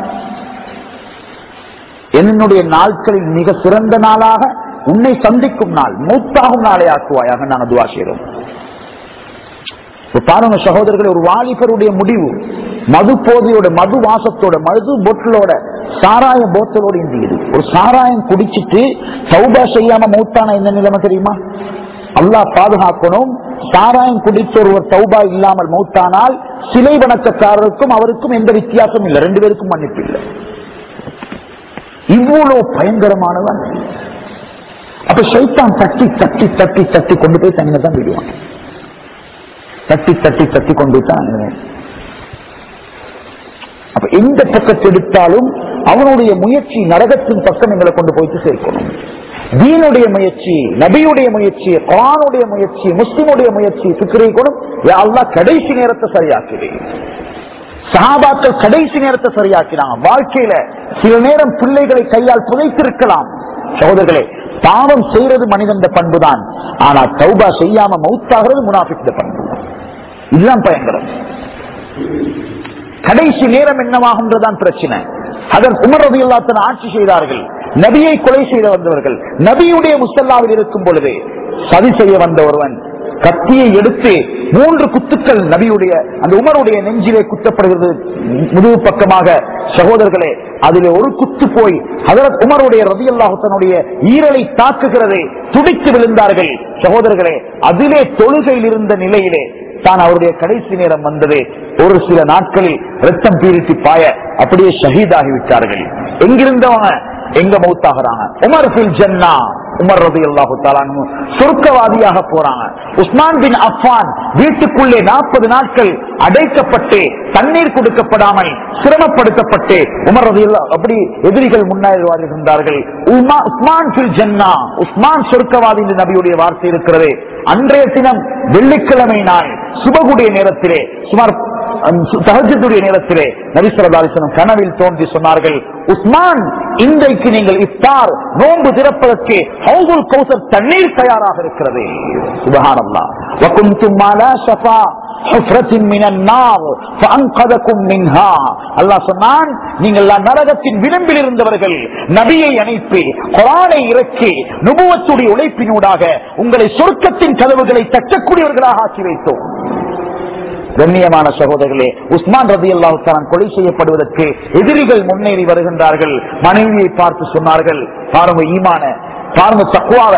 என்னுடைய நாட்களில் மிக சிறந்த நாளாக உன்னை சந்திக்கும் நாள் மூத்தாகும் நாளை ஆக்குவாயாக நாங்க துவா செய்றோம் இப்ப பாருங்க சகோதரர்களே ஒரு வாலிபருடைய முடிவு மது போதையோட மது வாசத்தோட மது பொட்டலோட சாராய போத்தலோட இந்தியது ஒரு சாராயம் குடிச்சிட்டு சௌபா செய்யாம மௌத்தான என்ன நிலைமை தெரியுமா அல்லாஹ் பாதுகாக்கணும் சாராயம் குடிச்ச ஒருவர் தௌபா இல்லாமல் மௌத்தானால் சிலை வணக்கக்காரருக்கும் அவருக்கும் எந்த வித்தியாசமும் இல்லை ரெண்டு பேருக்கும் மன்னிப்பு இல்லை இவ்வளவு பயங்கரமானவன் அப்ப சைத்தான் தட்டி தட்டி தட்டி தட்டி கொண்டு போய் தனியாக தான் விடுவான் தட்டி தட்டி தட்டி கொண்டு தான் அப்ப எந்த பக்கத்தை எடுத்தாலும் அவனுடைய முயற்சி நரகத்தின் பக்கம் எங்களை கொண்டு போயிட்டு சேர்க்கணும் தீனுடைய முயற்சி நபியுடைய முயற்சி குரானுடைய முயற்சி முஸ்லிமுடைய முயற்சி சுக்கிரை கொடும் அல்லாஹ் கடைசி நேரத்தை சரியாக்குறேன் சஹாபாக்கள் கடைசி நேரத்தை சரியாக்கினாங்க வாழ்க்கையில சில நேரம் பிள்ளைகளை கையால் புதைத்திருக்கலாம் சகோதரர்களே பாவம் செய்யறது மனிதன் பண்புதான் ஆனா தௌபா செய்யாம மௌத்தாகிறது முனாஃபிக் பண்பு இதுதான் பயங்கரம் கடைசி நேரம் என்னவாகுன்றதான் பிரச்சனை அதன் உமர் ரவி ஆட்சி செய்தார்கள் நபியை கொலை செய்த வந்தவர்கள் நபியுடைய முசல்லாவில் இருக்கும் பொழுது சதி செய்ய வந்த ஒருவன் கத்தியை எடுத்து மூன்று குத்துக்கள் நபியுடைய அந்த உமருடைய நெஞ்சிலே குத்தப்படுகிறது முதுகு பக்கமாக சகோதரர்களே அதிலே ஒரு குத்து போய் அதற்கு உமருடைய ரதி அல்லாஹனுடைய ஈரலை தாக்குகிறது துடித்து விழுந்தார்கள் சகோதரர்களே அதிலே தொழுகையில் இருந்த நிலையிலே தான் அவருடைய கடைசி நேரம் வந்தது ஒரு சில நாட்களில் ரத்தம் பீரிட்டு பாய அப்படியே ஷஹீதாகி விட்டார்கள் எங்கிருந்தவங்க எங்க மௌத்தாகிறாங்க உமர் பில் ஜன்னா உமர் ரதி அல்லாஹு சொர்க்கவாதியாக போறாங்க உஸ்மான் பின் அஃபான் வீட்டுக்குள்ளே நாற்பது நாட்கள் அடைக்கப்பட்டு தண்ணீர் கொடுக்கப்படாமல் சிரமப்படுத்தப்பட்டு உமர் ரதி அப்படி எதிரிகள் முன்னேறி வருகின்றார்கள் உமா- உஸ்மான் பில் ஜன்னா உஸ்மான் சொர்க்கவாதி என்று நபியுடைய வார்த்தை இருக்கிறது அன்றைய தினம் வெள்ளிக்கிழமை நாள் சுபகுடைய நேரத்திலே சுமார் தகஜத்துடைய நேரத்திலே நபிசரதாலிசனம் கனவில் தோன்றி சொன்னார்கள் உஸ்மான் இன்றைக்கு நீங்கள் இஃப்தார் நோன்பு திறப்பதற்கு ஹவுதுல் கௌசர் தண்ணீர் தயாராக இருக்கிறது சுபஹானல்லா وكنتم على شفا حفرة من النار فأنقذكم منها அல்லாஹ் சொன்னான் நீங்கள் நரகத்தின் விளிம்பில் இருந்தவர்கள் நபியை அனுப்பி குரானை இறக்கி நுபுவத்துடைய உழைப்பினூடாக உங்களை சொர்க்கத்தின் கதவுகளை தட்டக்கூடியவர்களாக ஆக்கி வைத்தோம் கண்ணியமான சகோதரர்களே உஸ்மான் ரதி அல்லாஹான் கொலை செய்யப்படுவதற்கு எதிரிகள் முன்னேறி வருகின்றார்கள் மனைவியை பார்த்து சொன்னார்கள் பாருங்க ஈமான பாருங்க தக்குவாவ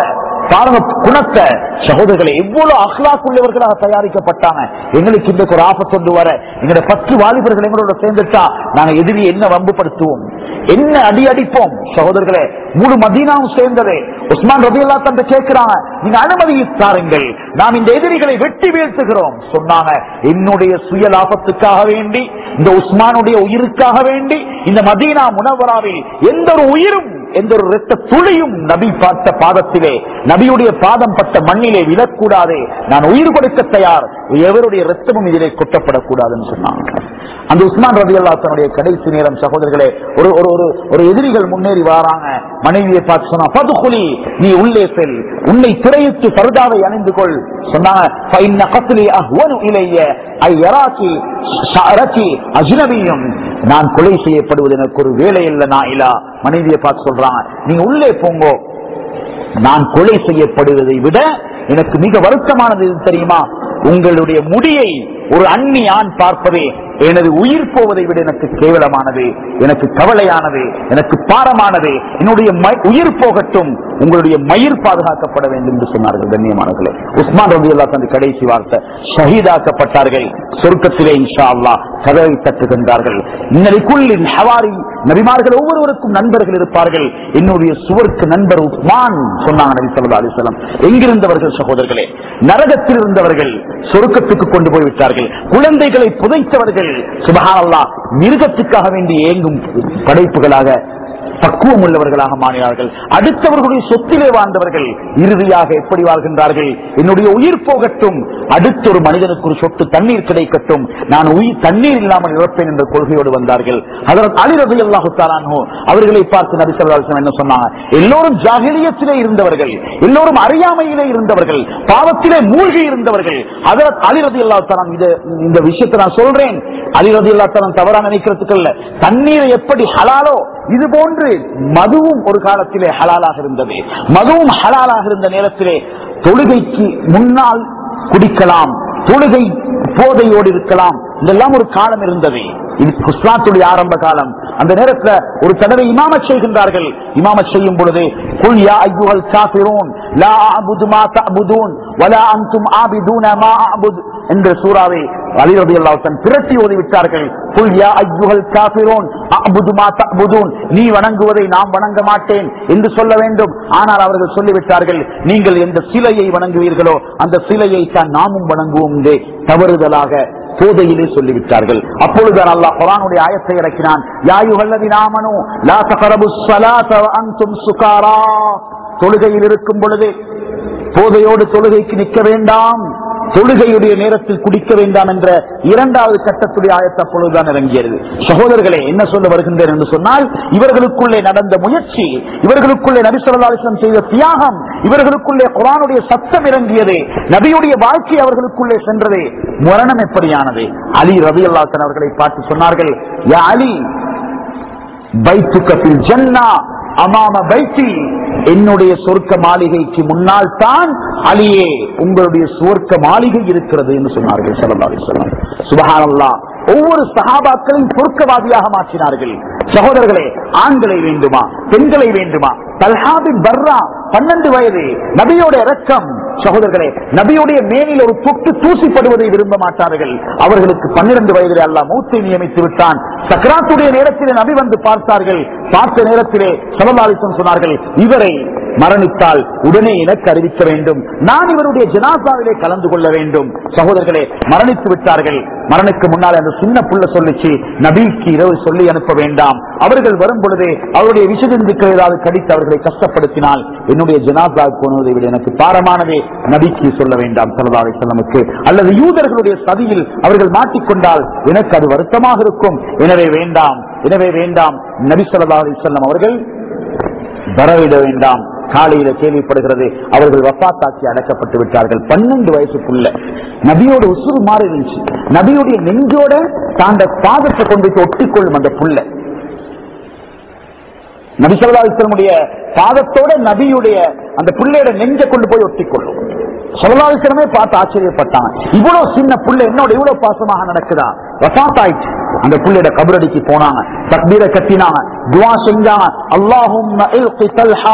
பாருங்க குணத்தை சகோதரர்களை எவ்வளவு அஹ்லாக் உள்ளவர்களாக தயாரிக்கப்பட்டாங்க எங்களுக்கு இந்த ஒரு ஆபத்து கொண்டு வர எங்களுடைய பத்து வாலிபர்கள் எங்களோட சேர்ந்துட்டா நாங்க எதிரி என்ன வம்புபடுத்துவோம் என்ன அடி அடிப்போம் சகோதரர்களே முழு மதீனாவும் சேர்ந்தது உஸ்மான் ரபி அல்லா தந்த கேட்கிறாங்க நீங்க அனுமதி தாருங்கள் நாம் இந்த எதிரிகளை வெட்டி வீழ்த்துகிறோம் சொன்னாங்க என்னுடைய சுய லாபத்துக்காக வேண்டி இந்த உஸ்மானுடைய உயிருக்காக வேண்டி இந்த மதீனா முனவராவில் எந்த ஒரு உயிரும் எந்த ஒரு இரத்த துளியும் நபி பார்த்த பாதத்திலே நபியுடைய பாதம் பட்ட மண்ணிலே விழக்கூடாது நான் உயிர் கொடுக்க தயார் எவருடைய ரத்தமும் இதிலே கொட்டப்படக்கூடாதுன்னு சொன்னாங்க அந்த உஸ்மான் ரவி அல்லாத்தனுடைய கடைசி நேரம் சகோதரர்களே ஒரு ஒரு ஒரு ஒரு எதிரிகள் முன்னேறி வராங்க மனைவியை பார்த்து சொன்னா பதுகுலி நீ உள்ளே செல் உன்னை திரையிட்டு பருதாவை அணிந்து கொள் சொன்னாங்க "ஃபைன்ன கத்லி அஹ்வனு இலைய ஐ யராக்கி ஷஅரக்கி அஜ்னபியும் நான் கொலை செய்யப்படுவது எனக்கு ஒரு வேலை இல்லை நான் இல்லா மனைவியை பார்த்து சொல்றாங்க நீங்க உள்ளே போங்கோ நான் கொலை செய்யப்படுவதை விட எனக்கு மிக வருத்தமானது எது தெரியுமா உங்களுடைய முடியை ஒரு அந்நி ஆண் பார்ப்பதே எனது உயிர் போவதை விட எனக்கு கேவலமானது எனக்கு கவலையானது எனக்கு பாரமானது என்னுடைய ம- உயிர் போகட்டும் உங்களுடைய மயிர் பாதுகாக்கப்பட வேண்டும் என்று சொன்னார்கள் கண்ணியமானவர்களே உஸ்மான் ரபி அல்லா தந்து கடைசி வார்த்தை ஷஹீதாக்கப்பட்டார்கள் சொர்க்கத்திலே இன்ஷா அல்லாஹ் கதவை தட்டுகின்றார்கள் இன்னலைக்குள்ளின் ஹவாரி நபிமார்கள் ஒவ்வொருவருக்கும் நண்பர்கள் இருப்பார்கள் என்னுடைய சுவருக்கு நண்பர் உஸ்மான் சொன்னாங்க நபி ஸல்லல்லாஹு அலைஹி வஸல்லம் எங்கிருந்தவர்கள் சகோதரர்களே நரகத்தில் இருந்தவர்கள் சொர்க்கத்துக்கு கொண்டு போய் விட்டார்கள் குழந்தைகளை புதைத்தவர்கள் சுபஹானல்லாஹ் மிருகத்துக்காக வேண்டி ஏங்கும் படைப்புகளாக பக்குவம் உள்ளவர்களாக மாறினார்கள் அடுத்தவர்களுடைய சொத்திலே வாழ்ந்தவர்கள் இறுதியாக எப்படி வாழ்கின்றார்கள் என்னுடைய உயிர் போகட்டும் அடுத்த ஒரு மனிதனுக்கு ஒரு சொட்டு தண்ணீர் கிடைக்கட்டும் நான் உயிர் தண்ணீர் இல்லாமல் இறப்பேன் என்ற கொள்கையோடு வந்தார்கள் அதற்கு அலிரது அல்லாஹு தாலானோ அவர்களை பார்த்து நபி ஸல்லல்லாஹு அலைஹி வஸல்லம் என்ன சொன்னாங்க எல்லோரும் ஜாகிலியத்திலே இருந்தவர்கள் எல்லோரும் அறியாமையிலே இருந்தவர்கள் பாவத்திலே மூழ்கி இருந்தவர்கள் அதற்கு அலிரதி அல்லா தலான் இது இந்த விஷயத்தை நான் சொல்றேன் அலிரதி அல்லா தலான் தவறா நினைக்கிறதுக்கு இல்ல தண்ணீரை எப்படி ஹலாலோ இது போன்று மதுவும் ஒரு காலத்திலே ஹலாலாக இருந்தது மதுவும் ஹலாலாக இருந்த நேரத்திலே தொழுகைக்கு முன்னால் குடிக்கலாம் தொழுகை போதையோடு இருக்கலாம் இதெல்லாம் ஒரு காலம் இருந்தது இது குஸ்லாத்துடைய ஆரம்ப காலம் அந்த நேரத்துல ஒரு தடவை இமாமத் செய்கின்றார்கள் இமாமத் செய்யும் பொழுது குல் யா ஐயுஹல் காஃபிரூன் லா அஅபுது மா தஅபுதூன் வலா அன்தும் ஆபிதூன மா அஅபுத் என்ற சூறாவை அலி ரலியல்லாஹு தன் பிரட்டி ஓதி விட்டார்கள் குல் யா ஐயுஹல் காஃபிரூன் அஅபுது மா தஅபுதூன் நீ வணங்குவதை நாம் வணங்க மாட்டேன் என்று சொல்ல வேண்டும் ஆனால் அவர்கள் சொல்லிவிட்டார்கள் நீங்கள் எந்த சிலையை வணங்குவீர்களோ அந்த சிலையை தான் நாமும் வணங்குவோம் என்றே தவறுதலாக போதையிலே சொல்லிவிட்டார்கள் அப்பொழுதுதான் அல்லாஹ் குரானுடைய ஆயத்தை இறக்கினான் யாயுகல்லதி நாமனு லா தகரபு ஸலாத வ அன்தும் சுகாரா தொழுகையில் இருக்கும் பொழுது போதையோடு தொழுகைக்கு நிற்க வேண்டாம் தொழுகையுடைய நேரத்தில் குடிக்க வேண்டாம் என்ற இரண்டாவது கட்டத்துடைய ஆயத்த அப்பொழுதுதான் இறங்கியது சகோதரர்களே என்ன சொல்ல வருகின்றேன் என்று சொன்னால் இவர்களுக்குள்ளே நடந்த முயற்சி இவர்களுக்குள்ளே நபி ஸல்லல்லாஹு அலைஹி வஸல்லம் செய்த தியாகம் இவர்களுக்குள்ளே குரானுடைய சத்தம் இறங்கியது நபியுடைய வாழ்க்கை அவர்களுக்குள்ளே சென்றது மரணம் எப்படியானது அலி ரவி அல்லாத்தன் அவர்களை பார்த்து சொன்னார்கள் யா அலி பைத்துக்கத்தில் ஜன்னா அமாம பைத்தி என்னுடைய சொர்க்க மாளிகைக்கு முன்னால் தான் அலியே உங்களுடைய சொர்க்க மாளிகை இருக்கிறது என்று சொன்னார்கள் ஸல்லல்லாஹு அலைஹி வஸல்லம் சுபஹானல்லாஹ் ஒவ்வொரு சஹாபாக்களையும் சொர்க்கவாதியாக மாற்றினார்கள் சகோதரர்களே ஆண்களை வேண்டுமா பெண்களை வேண்டுமா தல்ஹாபின் பர்ரா பன்னெண்டு வயது நபியோட இரக்கம் சகோதரர்களே நபியுடைய மேனில் ஒரு பொட்டு தூசிப்படுவதை விரும்ப மாட்டார்கள் அவர்களுக்கு பன்னிரண்டு வயதிலே அல்ல மூத்தை நியமித்து விட்டான் சக்கராத்துடைய நேரத்திலே நபி வந்து பார்த்தார்கள் பார்த்த நேரத்திலே சபலாலிசம் சொன்னார்கள் இவரை மரணித்தால் உடனே எனக்கு அறிவிக்க வேண்டும் நான் இவருடைய ஜனாசாவிலே கலந்து கொள்ள வேண்டும் சகோதரர்களே மரணித்து விட்டார்கள் மரணுக்கு முன்னால் அந்த சின்ன புள்ள சொல்லிச்சு நபிக்கு இரவு சொல்லி அனுப்ப வேண்டாம் அவர்கள் வரும் பொழுதே அவருடைய விஷயத்துக்கள் ஏதாவது கடித்து அவர்களை கஷ்டப்படுத்தினால் என்னுடைய ஜனாசா போனதை விட எனக்கு பாரமானதே நபிக்கு சொல்ல வேண்டாம் சல்லா அலிஸ்லமுக்கு அல்லது யூதர்களுடைய சதியில் அவர்கள் மாட்டிக்கொண்டால் எனக்கு அது வருத்தமாக இருக்கும் எனவே வேண்டாம் எனவே வேண்டாம் நபி சொல்லா அலிஸ்லாம் அவர்கள் வரவிட வேண்டாம் காலையில கேள்விப்படுகிறது அவர்கள் வப்பாத்தாக்கி அடக்கப்பட்டு விட்டார்கள் பன்னெண்டு வயசுக்குள்ள நபியோட உசுறு மாறி இருந்துச்சு நபியுடைய நெஞ்சோட தாண்ட பாதத்தை கொண்டு போய் ஒட்டிக்கொள்ளும் அந்த புள்ள நபிசல்லாஸ்லமுடைய பாதத்தோட நபியுடைய அந்த புள்ளையோட நெஞ்ச கொண்டு போய் ஒட்டிக்கொள்ளும் சொல்லலாசிரமே பார்த்து ஆச்சரியப்பட்டான் இவ்வளவு சின்ன புள்ள என்னோட இவ்வளவு பாசமாக நடக்குதா வசாத்தாயிடுச்சு அந்த புள்ளையோட கபரடிக்கு போனாங்க தக்பீரை கட்டினாங்க துவா செஞ்சாங்க அல்லாஹும்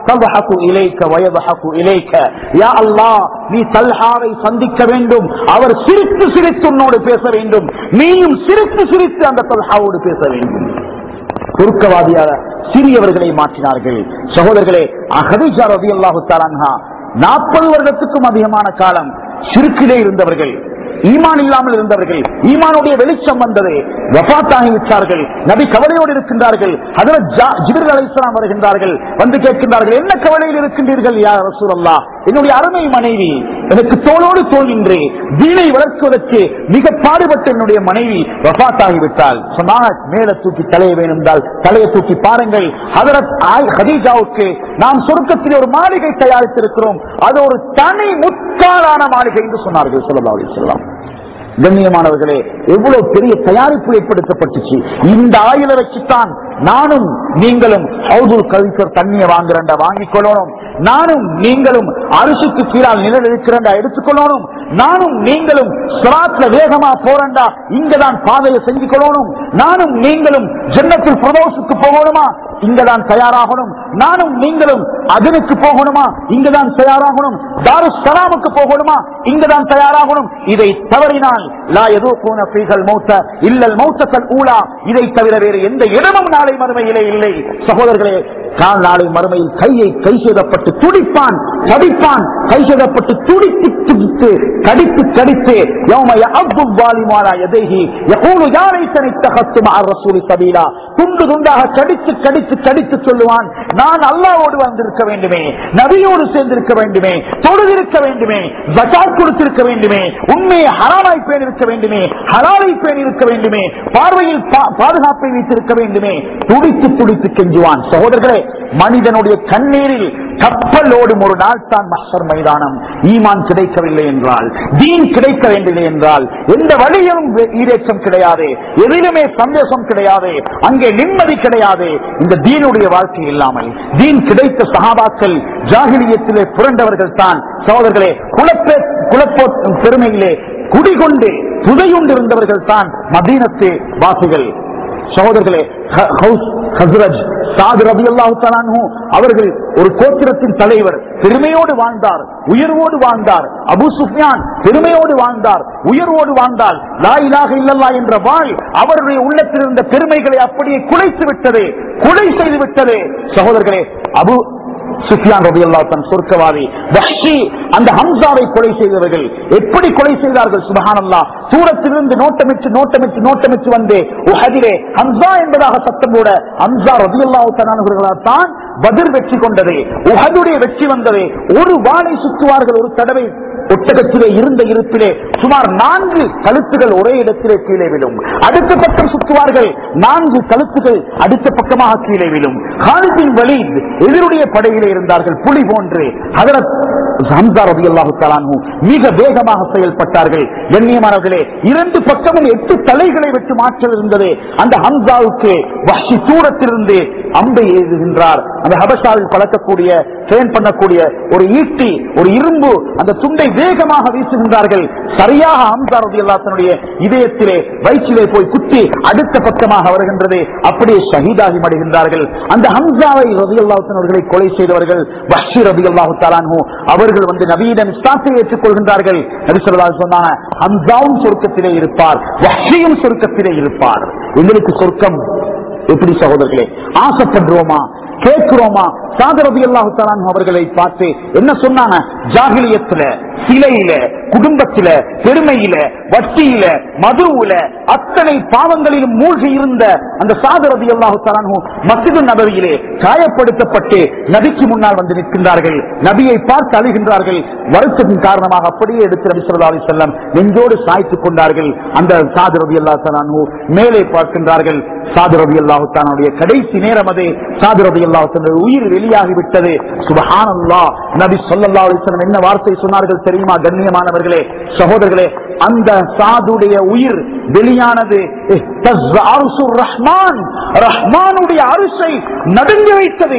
தல்ஹகு இலைக்க வயதஹகு இலைக்க யா அல்லாஹ் நீ தல்ஹாவை சந்திக்க வேண்டும் அவர் சிரித்து சிரித்து உன்னோடு பேச வேண்டும் நீயும் சிரித்து சிரித்து அந்த தல்ஹாவோடு பேச வேண்டும் குறுக்கவாதியாக சிறியவர்களை மாற்றினார்கள் சகோதரர்களே அகதிஜா ரவி அல்லாஹு தாலான்ஹா நாற்பது வருடத்துக்கும் அதிகமான காலம் சிறுக்கிலே இருந்தவர்கள் ஈமான் இல்லாமல் இருந்தவர்கள் ஈமானுடைய வெளிச்சம் வந்தது வபாத்தாகி விட்டார்கள் நபி கவலையோடு இருக்கின்றார்கள் அதில் ஜிபிர் அலைஸ்லாம் வருகின்றார்கள் வந்து கேட்கின்றார்கள் என்ன கவலையில் இருக்கின்றீர்கள் யார் ரசூலல்லா என்னுடைய அருமை மனைவி எனக்கு தோளோடு தோல் நின்று வீணை வளர்க்குவதற்கு மிக பாடுபட்ட என்னுடைய மனைவி வபாத்தாகி விட்டால் சொன்னாங்க மேல தூக்கி தலையை வேணும் என்றால் தலையை தூக்கி பாருங்கள் ஹதரத் ஆய் ஹதீஜாவுக்கு நாம் சொர்க்கத்தில் ஒரு மாளிகை தயாரித்திருக்கிறோம் அது ஒரு தனி முத்தாலான மாளிகை என்று சொன்னார்கள் சொல்லலாம் சொல்லலாம் கண்ணியமானவர்களே எவ்வளவு பெரிய தயாரிப்பு ஏற்படுத்தப்பட்டுச்சு இந்த ஆயுள வச்சுத்தான் நானும் நீங்களும் ஹவுதுல் கவிசர் தண்ணியை வாங்குறண்டா வாங்கிக் கொள்ளணும் நானும் நீங்களும் அரிசிக்கு கீழால் நிழல் இருக்கிறண்டா எடுத்துக்கொள்ளணும் நானும் நீங்களும் சுராத்ல வேகமா போறண்டா இங்கதான் பாதையை செஞ்சு கொள்ளணும் நானும் நீங்களும் ஜன்னத்தில் பிரதோஷுக்கு போகணுமா இங்கதான் தயாராகணும் நானும் நீங்களும் அதனுக்கு போகணுமா இங்கதான் தயாராகணும் தாரு சலாமுக்கு போகணுமா இங்கதான் தயாராகணும் இதை தவறினால் லா எதோ போன பீகள் மௌத்த இல்லல் மௌத்தக்கல் ஊழா இதை தவிர வேறு எந்த இடமும் நாளை மறுமையிலே இல்லை சகோதரர்களே கால் நாளை மறுமையில் கையை கை செய்தப்பட்டு துடிப்பான் கடிப்பான் கை செய்தப்பட்டு துடித்து துடித்து கடித்து கடித்து யௌம யஅப்பு வாலிமாலா யதைஹி யகூலு யா லைத்தனி இத்தகத்து மஅ ரசூலி சபீலா துண்டு துண்டாக கடித்து கடித்து கடித்து சொல்லுவான் நான் அல்லாஹ்வோடு வந்திருக்க வேண்டுமே நபியோடு சேர்ந்திருக்க வேண்டுமே தொழுதிருக்க வேண்டுமே ஜகாத் கொடுத்திருக்க வேண்டுமே உண்மையை ஹராமாய் பேணி இருக்க வேண்டுமே ஹலாலை பேணி இருக்க வேண்டுமே பார்வையில் பா- பாதுகாப்பை வைத்திருக்க வேண்டுமே துடித்து துடித்து கெஞ்சுவான் சகோதரர்களே மனிதனுடைய கண்ணீரில் கப்பலோடும் ஒரு நாள் தான் மஹர் மைதானம் ஈமான் கிடைக்கவில்லை என்றால் தீன் கிடைக்க வேண்டியது என்றால் எந்த வழியிலும் ஈரேற்றம் கிடையாது எதிலுமே சந்தேசம் கிடையாது அங்கே நிம்மதி கிடையாது இந்த தீனுடைய வாழ்க்கை இல்லாமல் தீன் கிடைத்த சகாபாக்கள் ஜாகிலியத்திலே புரண்டவர்கள் தான் சகோதரர்களே குழப்ப குழப்போ பெருமையிலே குடிகொண்டு புதையுண்டு இருந்தவர்கள் தான் மதீனத்து வாசிகள் சகோதரர்களே ஹ- ஹவுஸ் ஹஸ்ரஜ் சாது ரபி அல்லாஹு அவர்கள் ஒரு கோத்திரத்தின் தலைவர் பெருமையோடு வாழ்ந்தார் உயர்வோடு வாழ்ந்தார் அபு சுஃபியான் பெருமையோடு வாழ்ந்தார் உயர்வோடு வாழ்ந்தார் லா இலாஹ இல்லல்லா என்ற வாழ் அவருடைய உள்ளத்தில் இருந்த பெருமைகளை அப்படியே குலைத்து விட்டது குலை செய்து விட்டது சகோதரர்களே அபு சுஃபியான் ரபி தன் சொர்க்கவாதி வஹ்ஷி அந்த ஹம்சாவை கொலை செய்தவர்கள் எப்படி கொலை செய்தார்கள் சுபஹானல்லா தூரத்திலிருந்து நோட்டமிட்டு நோட்டமிட்டு நோட்டமிட்டு வந்து உஹதிலே ஹம்சா என்பதாக சத்தம் கூட ஹம்சா ரபி அல்லாஹ் தான் பதில் வெற்றி கொண்டது உஹதுடைய வெற்றி வந்தது ஒரு வாளை சுற்றுவார்கள் ஒரு தடவை ஒட்டகத்திலே இருந்த இருப்பிலே சுமார் நான்கு கழுத்துகள் ஒரே இடத்திலே கீழே விழும் அடுத்த பக்கம் சுற்றுவார்கள் நான்கு கழுத்துகள் அடுத்த பக்கமாக கீழே விழும் ஹாலிதின் வலி எதிருடைய படையிலே இருந்தார்கள் புலி போன்று ஹதரத் ஹம்சா ரலியல்லாஹு தஆலா அன்ஹு மிக வேகமாக செயல்பட்டார்கள் கண்ணியமானவர்களே இரண்டு பக்கமும் எட்டு தலைகளை வெட்டு மாற்றல் இருந்தது அந்த ஹம்சாவுக்கு வஹ்ஷி தூரத்திலிருந்து அம்பை ஏதுகின்றார் அந்த ஹபஷாவில் பழக்கக்கூடிய ட்ரெயின் பண்ணக்கூடிய ஒரு ஈட்டி ஒரு இரும்பு அந்த துண்டை வேகமாக வீசுகின்றார்கள் சரியாக ஹம்சா ரலியல்லாஹு தன்னுடைய இதயத்திலே வயிற்றிலே போய் குத்தி அடுத்த பக்கமாக வருகின்றது அப்படியே ஷஹீதாகி மடிகின்றார்கள் அந்த ஹம்சாவை ரதியல்லாஹு அவர்களை கொலை செய்தவர்கள் வஹ்ஷி ரதியல்லாஹு தஆலாஹு அவர்கள் வந்து நபியிடம் இஸ்லாத்தை ஏற்றுக்கொள்கின்றார்கள் நபி ஸல்லல்லாஹு அலைஹி சொன்னாங்க ஹம்சாவும் சொர்க்கத்திலே இருப்பார் வஹ்ஷியும் சொர்க்கத்திலே இருப்பார் எங்களுக்கு சொர்க்கம் எப்படி சகோதரர்களே ஆசைப்படுறோமா கேட்கிறோமா சாதரதி அல்லாஹு தலான் அவர்களை பார்த்து என்ன சொன்னாங்க ஜாகிலியத்துல சிலையில குடும்பத்தில பெருமையில வட்டியில மதுவுல அத்தனை பாவங்களிலும் மூழ்கி இருந்த அந்த சாதரதி அல்லாஹு தலான் மசிது நபவியிலே காயப்படுத்தப்பட்டு நபிக்கு முன்னால் வந்து நிற்கின்றார்கள் நபியை பார்த்து அழுகின்றார்கள் வருத்தத்தின் காரணமாக அப்படியே எடுத்து நபி சொல்லா அலி செல்லம் நெஞ்சோடு சாய்த்துக் கொண்டார்கள் அந்த சாது ரவி அல்லா தலானு மேலே பார்க்கின்றார்கள் சாது ரவி அல்லாஹு தானுடைய கடைசி நேரம் அது சாது ரவி அல்லாஹு உயிர் வெளியாகிவிட்டது சுபஹானல்லா நபி சொல்லல்லா அலிஸ்லம் என்ன வார்த்தை சொன்னார்கள் தெரியுமா கண்ணியமானவர்களே சகோதரர்களே அந்த சாதுடைய உயிர் வெளியானது இஹ்தஸ்ஸ அர்ஷுர் ரஹ்மான் ரஹ்மானுடைய அரிசை நடுங்க வைத்தது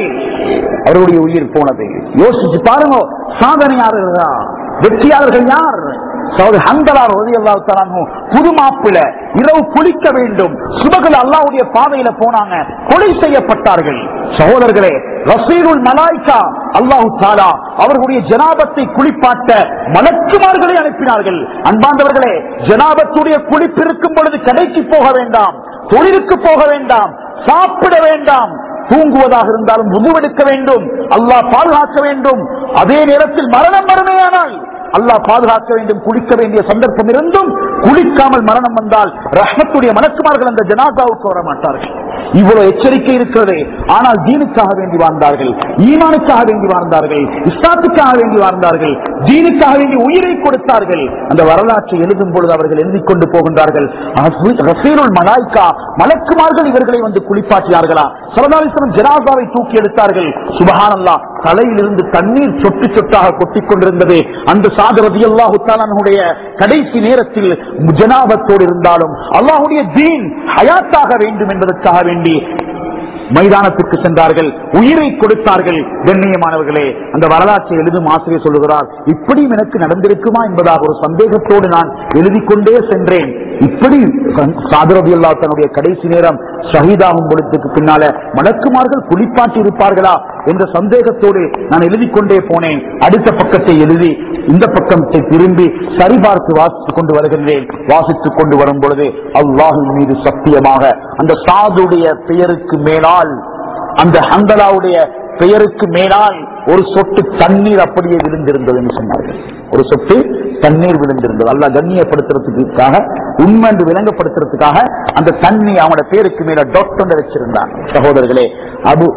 அவருடைய உயிர் போனது யோசிச்சு பாருங்க சாதனையாளர்களா வெற்றியாளர்கள் யார் சகோதரி ஹந்தலா ரலியல்லாஹு தஆலா அன்ஹு புது மாப்பிள இரவு குளிக்க வேண்டும் சுபகள் அல்லாஹ்வுடைய பாதையில போனாங்க கொலை செய்யப்பட்டார்கள் சகோதரர்களே ரசீலுல் மலாய்கா அல்லாஹு தாலா அவர்களுடைய ஜனாபத்தை குளிப்பாட்ட மலக்குமார்களை அனுப்பினார்கள் அன்பாந்தவர்களே ஜனாபத்துடைய குளிப்பு இருக்கும் பொழுது கடைக்கு போக வேண்டாம் தொழிலுக்கு போக வேண்டாம் சாப்பிட வேண்டாம் தூங்குவதாக இருந்தாலும் உதுவெடுக்க வேண்டும் அல்லாஹ் பாதுகாக்க வேண்டும் அதே நேரத்தில் மரணம் வருமேயானால் அல்லாஹ் பாதுகாக்க வேண்டும் குளிக்க வேண்டிய சந்தர்ப்பம் இருந்தும் குளிக்காமல் மரணம் வந்தால் ரஹ்மத்துடைய மலக்குமார்கள் அந்த ஜனாதாவுக்கு வர மாட்டார்கள் இவ்வளவு எச்சரிக்கை இருக்கிறது ஆனால் தீனுக்காக வேண்டி வாழ்ந்தார்கள் ஈமானுக்காக வேண்டி வாழ்ந்தார்கள் இஸ்லாத்துக்காக வேண்டி வாழ்ந்தார்கள் தீனுக்காக வேண்டி உயிரை கொடுத்தார்கள் அந்த வரலாற்றை எழுதும் பொழுது அவர்கள் எழுதிக் கொண்டு போகின்றார்கள் ரசீருல் மலாய்க்கா மலக்குமார்கள் இவர்களை வந்து குளிப்பாட்டினார்களா சரதாலிசனம் ஜனாதாவை தூக்கி எடுத்தார்கள் சுபஹானல்லா தலையிலிருந்து தண்ணீர் சொட்டு சொட்டாக கொட்டிக் கொண்டிருந்தது அந்த சாதரதி அல்லாஹுத்தாலனுடைய கடைசி நேரத்தில் ஜனாபத்தோடு இருந்தாலும் அல்லாஹுடைய தீன் ஹயாத்தாக வேண்டும் என்பதற்காக வேண்டி மைதானத்திற்கு சென்றார்கள் உயிரை கொடுத்தார்கள் கண்ணியமானவர்களே அந்த வரலாற்றை எழுதும் ஆசிரியர் சொல்லுகிறார் இப்படியும் எனக்கு நடந்திருக்குமா என்பதாக ஒரு சந்தேகத்தோடு நான் எழுதி கொண்டே சென்றேன் இப்படி சாதரதி அல்லா தன்னுடைய கடைசி நேரம் ஷஹீதாகும் பொழுதுக்கு பின்னால மலக்குமார்கள் குளிப்பாட்டி இருப்பார்களா என்ற சந்தேகத்தோடு நான் எழுதி கொண்டே போனேன் அடுத்த பக்கத்தை எழுதி இந்த பக்கத்தை திரும்பி சரிபார்த்து வாசித்துக் கொண்டு வருகின்றேன் வாசித்துக் கொண்டு வரும் பொழுது அல்லாஹின் மீது சத்தியமாக அந்த சாதுடைய பெயருக்கு மேலால் அந்த ஹந்தலாவுடைய பெயருக்கு மேலால் ஒரு சொட்டு தண்ணீர் அப்படியே விழுந்திருந்தது என்று சொன்னார்கள் ஒரு சொட்டு தண்ணீர் விழுந்திருந்தது அல்ல கண்ணியப்படுத்துறதுக்காக உண்மை என்று விளங்கப்படுத்துறதுக்காக அந்த தண்ணி அவனோட பேருக்கு மேல டொட் வச்சிருந்தான் சகோதரர்களே அபு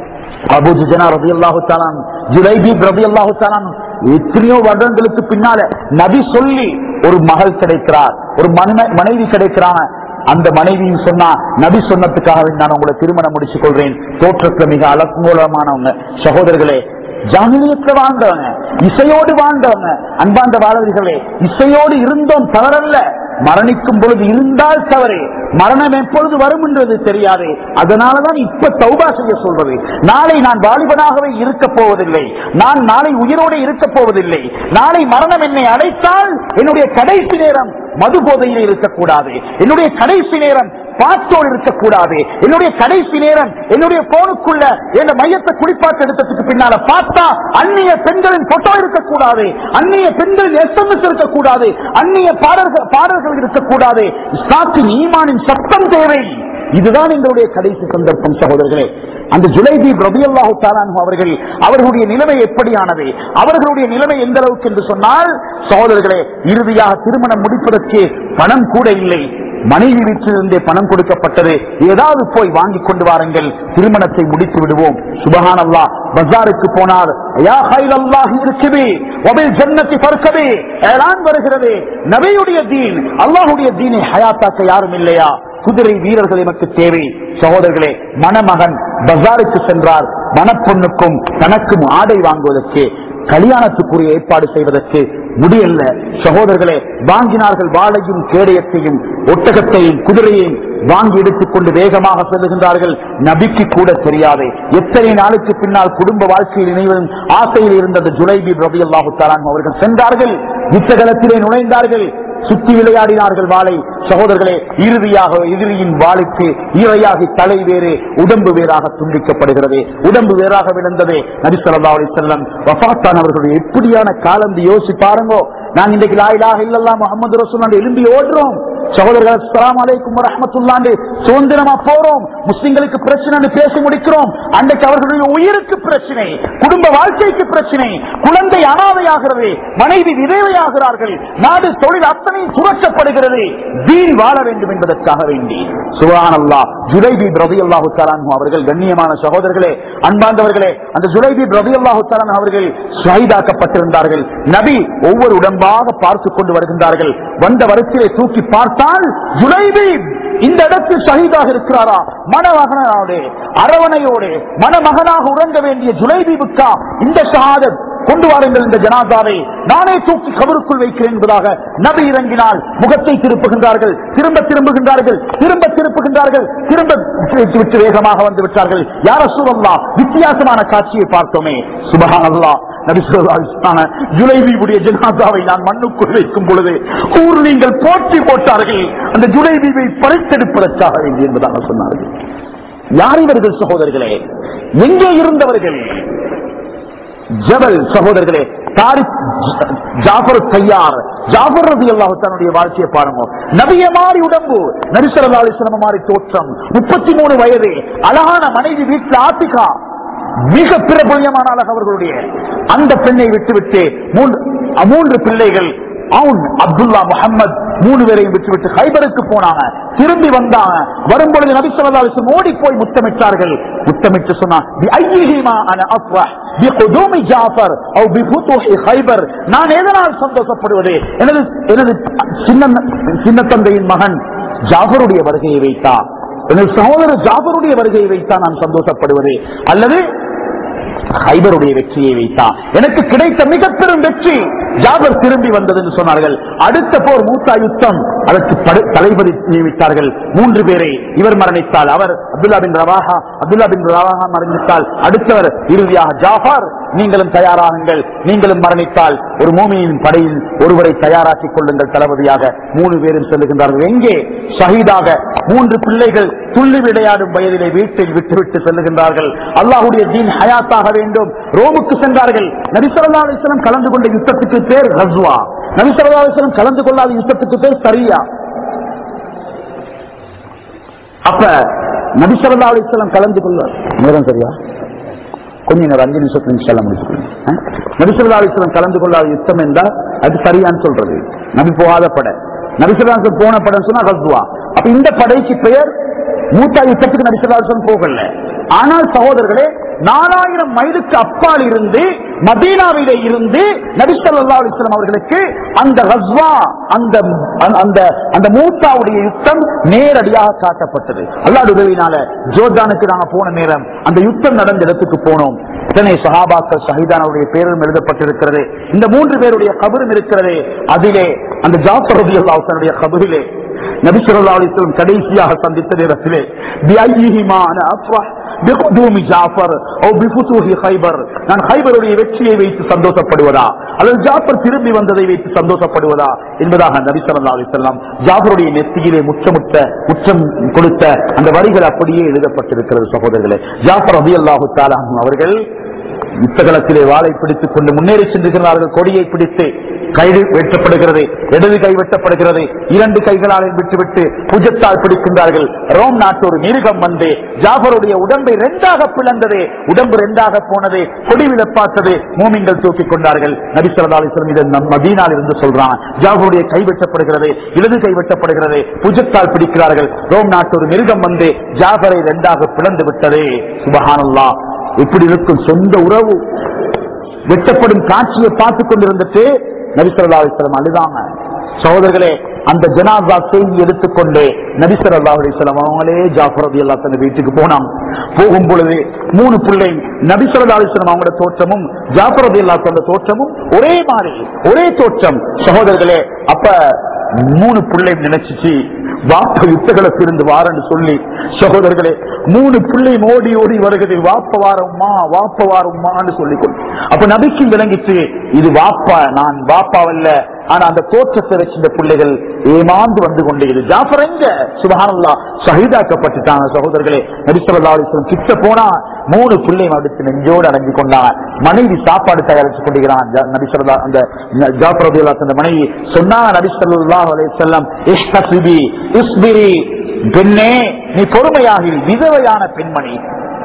அபு ஜுஜனா ரபி அல்லாஹு தாலான் ஜுலைபீப் ரபி அல்லாஹு தாலான் எத்தனையோ வருடங்களுக்கு பின்னால நபி சொல்லி ஒரு மகள் கிடைக்கிறார் ஒரு மன- மனைவி கிடைக்கிறான் அந்த மனைவியும் சொன்னா நபி சொன்னதுக்காக நான் உங்களை திருமணம் முடிச்சு கொள்றேன் தோற்றத்துல மிக அலங்கோலமானவங்க சகோதரர்களே ஜாமிலியத்துல வாழ்ந்தவங்க இசையோடு வாழ்ந்தவங்க அன்பாந்த வாழவர்களே இசையோடு இருந்தோம் தவறல்ல மரணிக்கும் பொழுது இருந்தால் தவறு மரணம் எப்பொழுது வரும் என்றது தெரியாது அதனாலதான் இப்ப தௌபா செய்ய சொல்றது நாளை நான் வாலிபனாகவே இருக்க போவதில்லை நான் நாளை உயிரோடு இருக்க போவதில்லை நாளை மரணம் என்னை அடைத்தால் என்னுடைய கடைசி நேரம் மது போதையில் இருக்கக்கூடாது என்னுடைய கடைசி நேரம் பாட்டோடு இருக்கக்கூடாது என்னுடைய கடைசி நேரம் என்னுடைய போனுக்குள்ள என் மையத்தை குளிப்பாட்டு எடுத்ததுக்கு பின்னால பார்த்தா அந்நிய பெண்களின் போட்டோ இருக்கக்கூடாது அந்நிய பெண்களின் எஸ்எம்எஸ் இருக்கக்கூடாது அந்நிய பாடல்கள் பாடல்கள் இருக்கக்கூடாது இஸ்லாத்தின் ஈமானின் சத்தம் தேவை இதுதான் எங்களுடைய கடைசி சந்தர்ப்பம் சகோதரர்களே அந்த ஜுலைபி ரபியல்லாஹு தாலான் அவர்கள் அவர்களுடைய நிலைமை எப்படியானது அவர்களுடைய நிலைமை எந்த அளவுக்கு என்று சொன்னால் சகோதரர்களே இறுதியாக திருமணம் முடிப்பதற்கு பணம் கூட இல்லை மனைவி வீட்டிலிருந்தே பணம் கொடுக்கப்பட்டது ஏதாவது போய் வாங்கி கொண்டு வாருங்கள் திருமணத்தை முடித்து விடுவோம் சுபஹான் அல்லா பஜாருக்கு போனால் யா ஹைல் அல்லாஹ் இருக்குது ஒபில் ஜன்னத்தி பர்க்கவே ஏலான் வருகிறது நபியுடைய தீன் அல்லாஹுடைய தீனை ஹயாத்தாக்க யாரும் இல்லையா குதிரை வீரர்கள் எமக்கு தேவை சகோதரர்களே மணமகன் பஜாருக்கு சென்றார் மணப்பொண்ணுக்கும் தனக்கும் ஆடை வாங்குவதற்கு கல்யாணத்துக்குரிய ஏற்பாடு செய்வதற்கு முடியல சகோதரர்களே வாங்கினார்கள் வாழையும் கேடயத்தையும் ஒட்டகத்தையும் குதிரையையும் வாங்கி எடுத்துக்கொண்டு வேகமாக செல்லுகின்றார்கள் நபிக்கு கூட தெரியாது எத்தனை நாளுக்கு பின்னால் குடும்ப வாழ்க்கையில் இணைவதும் ஆசையில் இருந்த அந்த ஜுலைபி ரபி அல்லாஹு அவர்கள் சென்றார்கள் யுத்தகலத்திலே நுழைந்தார்கள் சுத்தி விளையாடினார்கள் வாளை சகோதரர்களே இறுதியாக எதிரியின் வாளுக்கு இரையாகி தலை வேறு உடம்பு வேறாக துண்டிக்கப்படுகிறது உடம்பு வேறாக விழுந்தது நபிசல்லா அலி செல்லம் வஃபாத்தான் அவர்களுடைய எப்படியான காலம் யோசி பாருங்கோ நான் இன்றைக்கு லாயிலாக இல்லல்லா முகமது ரசூல் எழும்பி ஓடுறோம் சகோதரர்கள் அஸ்லாம் அலைக்கும் ரஹமத்துல்லாண்டு சுதந்திரமா போறோம் முஸ்லிம்களுக்கு பிரச்சனை பேசி முடிக்கிறோம் அன்றைக்கு அவர்களுடைய உயிருக்கு பிரச்சனை குடும்ப வாழ்க்கைக்கு பிரச்சனை குழந்தை அனாதையாகிறது மனைவி விதவையாகிறார்கள் நாடு தொழில் அத்தனை சுரக்கப்படுகிறது தீன் வாழ வேண்டும் என்பதற்காக வேண்டி சுகான் அல்லா ஜுலைபி பிரதி அல்லாஹு அவர்கள் கண்ணியமான சகோதரர்களே அன்பாந்தவர்களே அந்த ஜுலைபி பிரதி அல்லாஹு அவர்கள் ஷஹீதாக்கப்பட்டிருந்தார்கள் நபி ஒவ்வொரு உடம்பாக பார்த்து கொண்டு வருகின்றார்கள் வந்த வரிசையை தூக்கி பார்த்தால் ஜுலைபி இந்த இடத்தில் ஷஹீதாக இருக்கிறாரா மணமகனோடு அரவணையோடு மணமகனாக உறங்க வேண்டிய ஜுலைபீபுக்கா இந்த ஷஹாதத் கொண்டு வாருங்கள் இந்த ஜனாதாவை நானே தூக்கி கபருக்குள் வைக்கிறேன் என்பதாக நபி இறங்கினால் முகத்தை திருப்புகின்றார்கள் திரும்ப திரும்புகின்றார்கள் திரும்ப திருப்புகின்றார்கள் திரும்ப விட்டு விட்டு வேகமாக வந்து விட்டார்கள் யார சூழல்லா வித்தியாசமான காட்சியை பார்த்தோமே சுபஹான் அல்லா நபிசுல்லான ஜுலைபீபுடைய ஜனாதாவை நான் மண்ணுக்குள் வைக்கும் பொழுது ஊர் நீங்கள் போற்றி போட்டார்கள் அந்த ஜுலைபீபை பறித்தெடுப்பதற்காக வேண்டி என்பதாக சொன்னார்கள் யார் இவர்கள் சகோதரர்களே எங்கே இருந்தவர்கள் ஜபல் சகோதரர்களே தாரிக் ஜாஃபர் தையார் ஜாஃபர் ரதி அல்லாஹு தன்னுடைய வாழ்க்கையை பாருங்க நபிய மாறி உடம்பு நரிசரல்லா அலிஸ்லம மாறி தோற்றம் முப்பத்தி மூணு வயது அழகான மனைவி வீட்டில் ஆத்திகா மிக பிரபல்யமான அழகு அவர்களுடைய அந்த பெண்ணை விட்டுவிட்டு மூன்று மூன்று பிள்ளைகள் அவுன் அப்துல்லா முகமது மூணு பேரையும் விட்டுவிட்டு ஹைபருக்கு போனாங்க திரும்பி வந்தாங்க வரும்பொழுது நபி ஸல்லல்லாஹு அலைஹி வஸல்லம் ஓடி போய் முத்தமிட்டார்கள் முத்தமிட்டு சொன்னான் "பி ஐயிஹிமா அன அஃப்ரஹ் பி குதூமி ஜாஃபர் அவ் பி ஃபுதூஹி ஹைபர் நான் எதனால் சந்தோஷப்படுவது எனது எனது சின்ன சின்ன தந்தையின் மகன் ஜாஃபருடைய வருகையை வைத்தா எனது சகோதரர் ஜாஃபருடைய வருகையை வைத்தா நான் சந்தோஷப்படுவது அல்லது ஹைபருடைய வெற்றியை வைத்தான் எனக்கு கிடைத்த மிக பெரும் வெற்றி ஜாபர் திரும்பி வந்தது என்று சொன்னார்கள் அடுத்த போர் மூத்தா யுத்தம் அதற்கு படு- தளபதி நியமித்தார்கள் மூன்று பேரை இவர் மரணித்தால் அவர் அப்துல்லா பின் ரவாஹா அப்துல்லா பின் ரவாஹா மரணித்தால் அடுத்தவர் இறுதியாக ஜாஃபார் நீங்களும் தயாராகுங்கள் நீங்களும் மரணித்தால் ஒரு மூமியின் படையில் ஒருவரை தயாராக்கிக் கொள்ளுங்கள் தளபதியாக மூணு பேரும் செல்லுகின்றார்கள் எங்கே ஷஹீதாக மூன்று பிள்ளைகள் துள்ளி விளையாடும் வயதிலே வீட்டில் விட்டுவிட்டு செல்லுகின்றார்கள் அல்லாஹுடைய தீன் ஹயாத்தாக வேண்டும் ரோமுக்கு சென்றார்கள் நபிசல்லா அலிஸ்லம் கலந்து கொண்ட யுத்தத்துக்கு பேர் ரஸ்வா நபிசல்லா அலிஸ்லம் கலந்து கொள்ளாத யுத்தத்துக்கு பேர் சரியா அப்ப நபிசல்லா அலிஸ்லம் கலந்து கொள்ள நேரம் சரியா கொஞ்சம் நேரம் அஞ்சு நிமிஷத்துல இன்ஷால்லா முடிச்சுக்கணும் நபிசல்லா அலிஸ்லம் கலந்து கொள்ளாத யுத்தம் என்றால் அது சரியான்னு சொல்றது நபி போகாத படை நபிசல்லா போன படம் சொன்னா ரஸ்வா அப்ப இந்த படைக்கு பெயர் மூத்தா யுத்தத்துக்கு நபிசல்லாசன் போகல ஆனால் சகோதரர்களே நாலாயிரம் மைலுக்கு அப்பால் இருந்து மதீனாவிலே இருந்து நபிசல்லா அலிஸ்லாம் அவர்களுக்கு அந்த ரஸ்வா அந்த அந்த அந்த மூத்தாவுடைய யுத்தம் நேரடியாக காட்டப்பட்டது அல்லாஹ் உதவினால ஜோர்டானுக்கு நாங்க போன நேரம் அந்த யுத்தம் நடந்த இடத்துக்கு போனோம் இத்தனை சஹாபாக்கள் ஷஹீதானுடைய பேரும் எழுதப்பட்டிருக்கிறது இந்த மூன்று பேருடைய கபரும் இருக்கிறது அதிலே அந்த ஜாஃபர் ரபி அல்லாஹனுடைய கபரிலே நபி ஸல்லல்லாஹு அலைஹி வஸல்லம் கடைசியாக சந்தித்த நேரத்திலே பிஐஹிமா அன அஃப்ரஹ் பிகுதூமி ஜாஃபர் அவ் பிஃபுதூஹி ஹைபர் நான் ஹைபருடைய வெற்றியை வைத்து சந்தோஷப்படுவதா அல்லது ஜாஃபர் திரும்பி வந்ததை வைத்து சந்தோஷப்படுவதா என்பதாக நபி ஸல்லல்லாஹு அலைஹி வஸல்லம் ஜாஃபருடைய நெத்தியிலே முற்றமுட்ட முற்றம் கொடுத்த அந்த வரிகள் அப்படியே எழுதப்பட்டிருக்கிறது சகோதரர்களே ஜாஃபர் ரலியல்லாஹு தஆலா அன்ஹு அவர்கள் யுத்தகலத்திலே வாளை பிடித்துக் கொண்டு முன்னேறி சென்றுகிறார்கள் கொடியை பிடித்து கை வெட்டப்படுகிறது இடது கை வெட்டப்படுகிறது இரண்டு கைகளால் விட்டுவிட்டு புஜத்தால் பிடிக்கின்றார்கள் ரோம் நாட்டு ஒரு மிருகம் வந்து ஜாஃபருடைய உடம்பை இரண்டாக பிளந்தது உடம்பு இரண்டாக போனது கொடி விழப்பாத்தது மூமிங்கள் தூக்கிக் கொண்டார்கள் நபிசல்லா அலிஸ்லம் இதை நம் மதீனால் இருந்து சொல்றான் ஜாஃபருடைய கை வெட்டப்படுகிறது இடது கை வெட்டப்படுகிறது புஜத்தால் பிடிக்கிறார்கள் ரோம் நாட்டு ஒரு மிருகம் வந்து ஜாஃபரை இரண்டாக பிளந்து விட்டது சுபஹானல்லா இப்படி இருக்கும் சொந்த உறவு வெட்டப்படும் காட்சியை பார்த்துக் கொண்டிருந்துட்டு நபிசல்லா அலிஸ்லம் அழுதாங்க சகோதரர்களே அந்த ஜனாசா செய்தி எடுத்துக்கொண்டு நபிசல்லா அலிஸ்லாம் அவங்களே ஜாஃபர் ரதி அல்லா தன் வீட்டுக்கு போனாங்க போகும் பொழுது மூணு பிள்ளை நபிசல்லா அலிஸ்லாம் அவங்களோட தோற்றமும் ஜாஃபர் ரதி அல்லா தந்த தோற்றமும் ஒரே மாதிரி ஒரே தோற்றம் சகோதரர்களே அப்ப மூணு பிள்ளை நினைச்சிச்சு வாப்ப யுத்தகளுக்கு இருந்து வாரன்னு சொல்லி சகோதரர்களே மூணு பிள்ளை ஓடி ஓடி வருகிறது வாப்ப வாரம்மா வாப்ப வாரம்மான்னு சொல்லி கொண்டு அப்ப நபிக்கு விளங்கிச்சு இது வாப்பா நான் வாப்பாவல்ல ஆனா அந்த தோற்றத்தை வச்சு இந்த பிள்ளைகள் ஏமாந்து வந்து கொண்டே இது ஜாஃபர் எங்க சுபஹானல்லா ஷஹீதாக்கப்பட்டுட்டாங்க சகோதரர்களே நபிசல்லா அலிஸ்லம் கிட்ட போனா மூணு பிள்ளையும் அடுத்து நெஞ்சோடு அடங்கி கொண்டாங்க மனைவி சாப்பாடு தயாரிச்சு கொண்டிருக்கிறான் ஜா- நபி சொல்லா அந்த ஜாஃபர் ரலியல்லாஹு அன்ஹு அந்த மனைவி சொன்னா நபி ஸல்லல்லாஹு அலைஹி வஸல்லம் இஹ்தஸிபி இஸ்பிரி பெண்ணே நீ பொறுமையாகி விதவையான பெண்மணி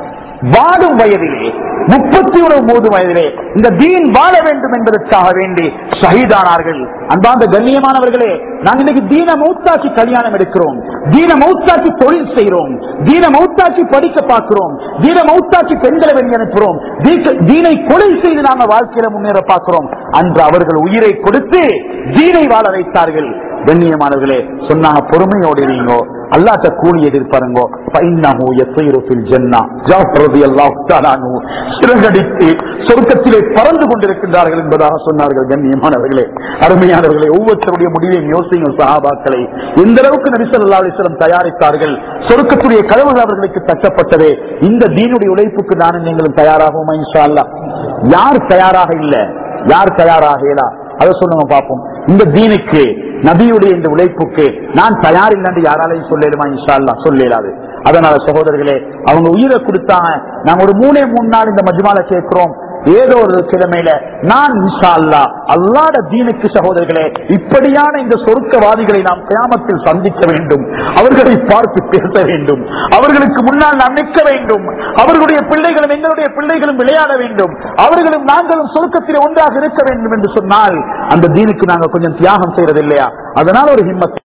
வாடும் வயதிலே முப்பத்தி ஒரு மூது வயதிலே இந்த தீன் வாழ வேண்டும் என்பதற்காக வேண்டி ஷஹீதானார்கள் அன்பாந்த கண்ணியமானவர்களே நாங்கள் இன்னைக்கு தீன மௌத்தாக்கி கல்யாணம் எடுக்கிறோம் தீன மௌத்தாக்கி தொழில் செய்கிறோம் தீன மௌத்தாக்கி படிக்க பார்க்கிறோம் தீன மௌத்தாக்கி பெண்களை வெளியே அனுப்புறோம் தீக்க- தீனை கொலை செய்து நாங்க வாழ்க்கையில முன்னேற பார்க்கிறோம் அன்று அவர்கள் உயிரை கொடுத்து தீனை வாழ வைத்தார்கள் கண்ணியமானவர்களே சொன்னாங்க பொறுமையோடு இருங்கோ அல்லாட்ட கூலி எதிர்பாருங்கோ فإنه يطير في الجنة ஜாஃபர் ரலியல்லாஹு தஆலா அன்ஹு சிறகடித்து சொர்க்கத்திலே பறந்து கொண்டிருக்கின்றார்கள் என்பதாக சொன்னார்கள் கண்ணியமானவர்களே அருமையானவர்களே ஒவ்வொருத்தருடைய முடிவையும் யோசிங்கள் சஹாபாக்களை எந்த அளவுக்கு நபி ஸல்லல்லாஹு அலைஹி வஸல்லம் தயாரித்தார்கள் சொர்க்கத்துடைய கதவுகள் அவர்களுக்கு தட்டப்பட்டதே இந்த தீனுடைய உழைப்புக்கு நானும் நீங்களும் தயாராகுமா இன்ஷா அல்லாஹ் யார் தயாராக இல்ல யார் தயாராக இயலா அதை சொல்லுங்க பார்ப்போம் இந்த தீனுக்கு நபியுடைய இந்த உழைப்புக்கு நான் தயார் இல்லைன்னு யாராலையும் சொல்லலுமா இன்ஷா அல்லாஹ் சொல்லலாது அதனால சகோதரர்களே அவங்க உயிரை கொடுத்தாங்க நாங்க ஒரு மூணே மூணு நாள் இந்த மஜ்மால சேர்க்கிறோம் ஏதோ ஒரு கிழமையில நான் இன்ஷா அல்லா அல்லாட தீனுக்கு சகோதரர்களே இப்படியான இந்த சொருக்கவாதிகளை நாம் கியாமத்தில் சந்திக்க வேண்டும் அவர்களை பார்த்து பேச வேண்டும் அவர்களுக்கு முன்னால் நாம் நிற்க வேண்டும் அவர்களுடைய பிள்ளைகளும் எங்களுடைய பிள்ளைகளும் விளையாட வேண்டும் அவர்களும் நாங்களும் சொருக்கத்தில் ஒன்றாக இருக்க வேண்டும் என்று சொன்னால் அந்த தீனுக்கு நாங்கள் கொஞ்சம் தியாகம் செய்யறது இல்லையா அதனால ஒரு ஹிம்மத்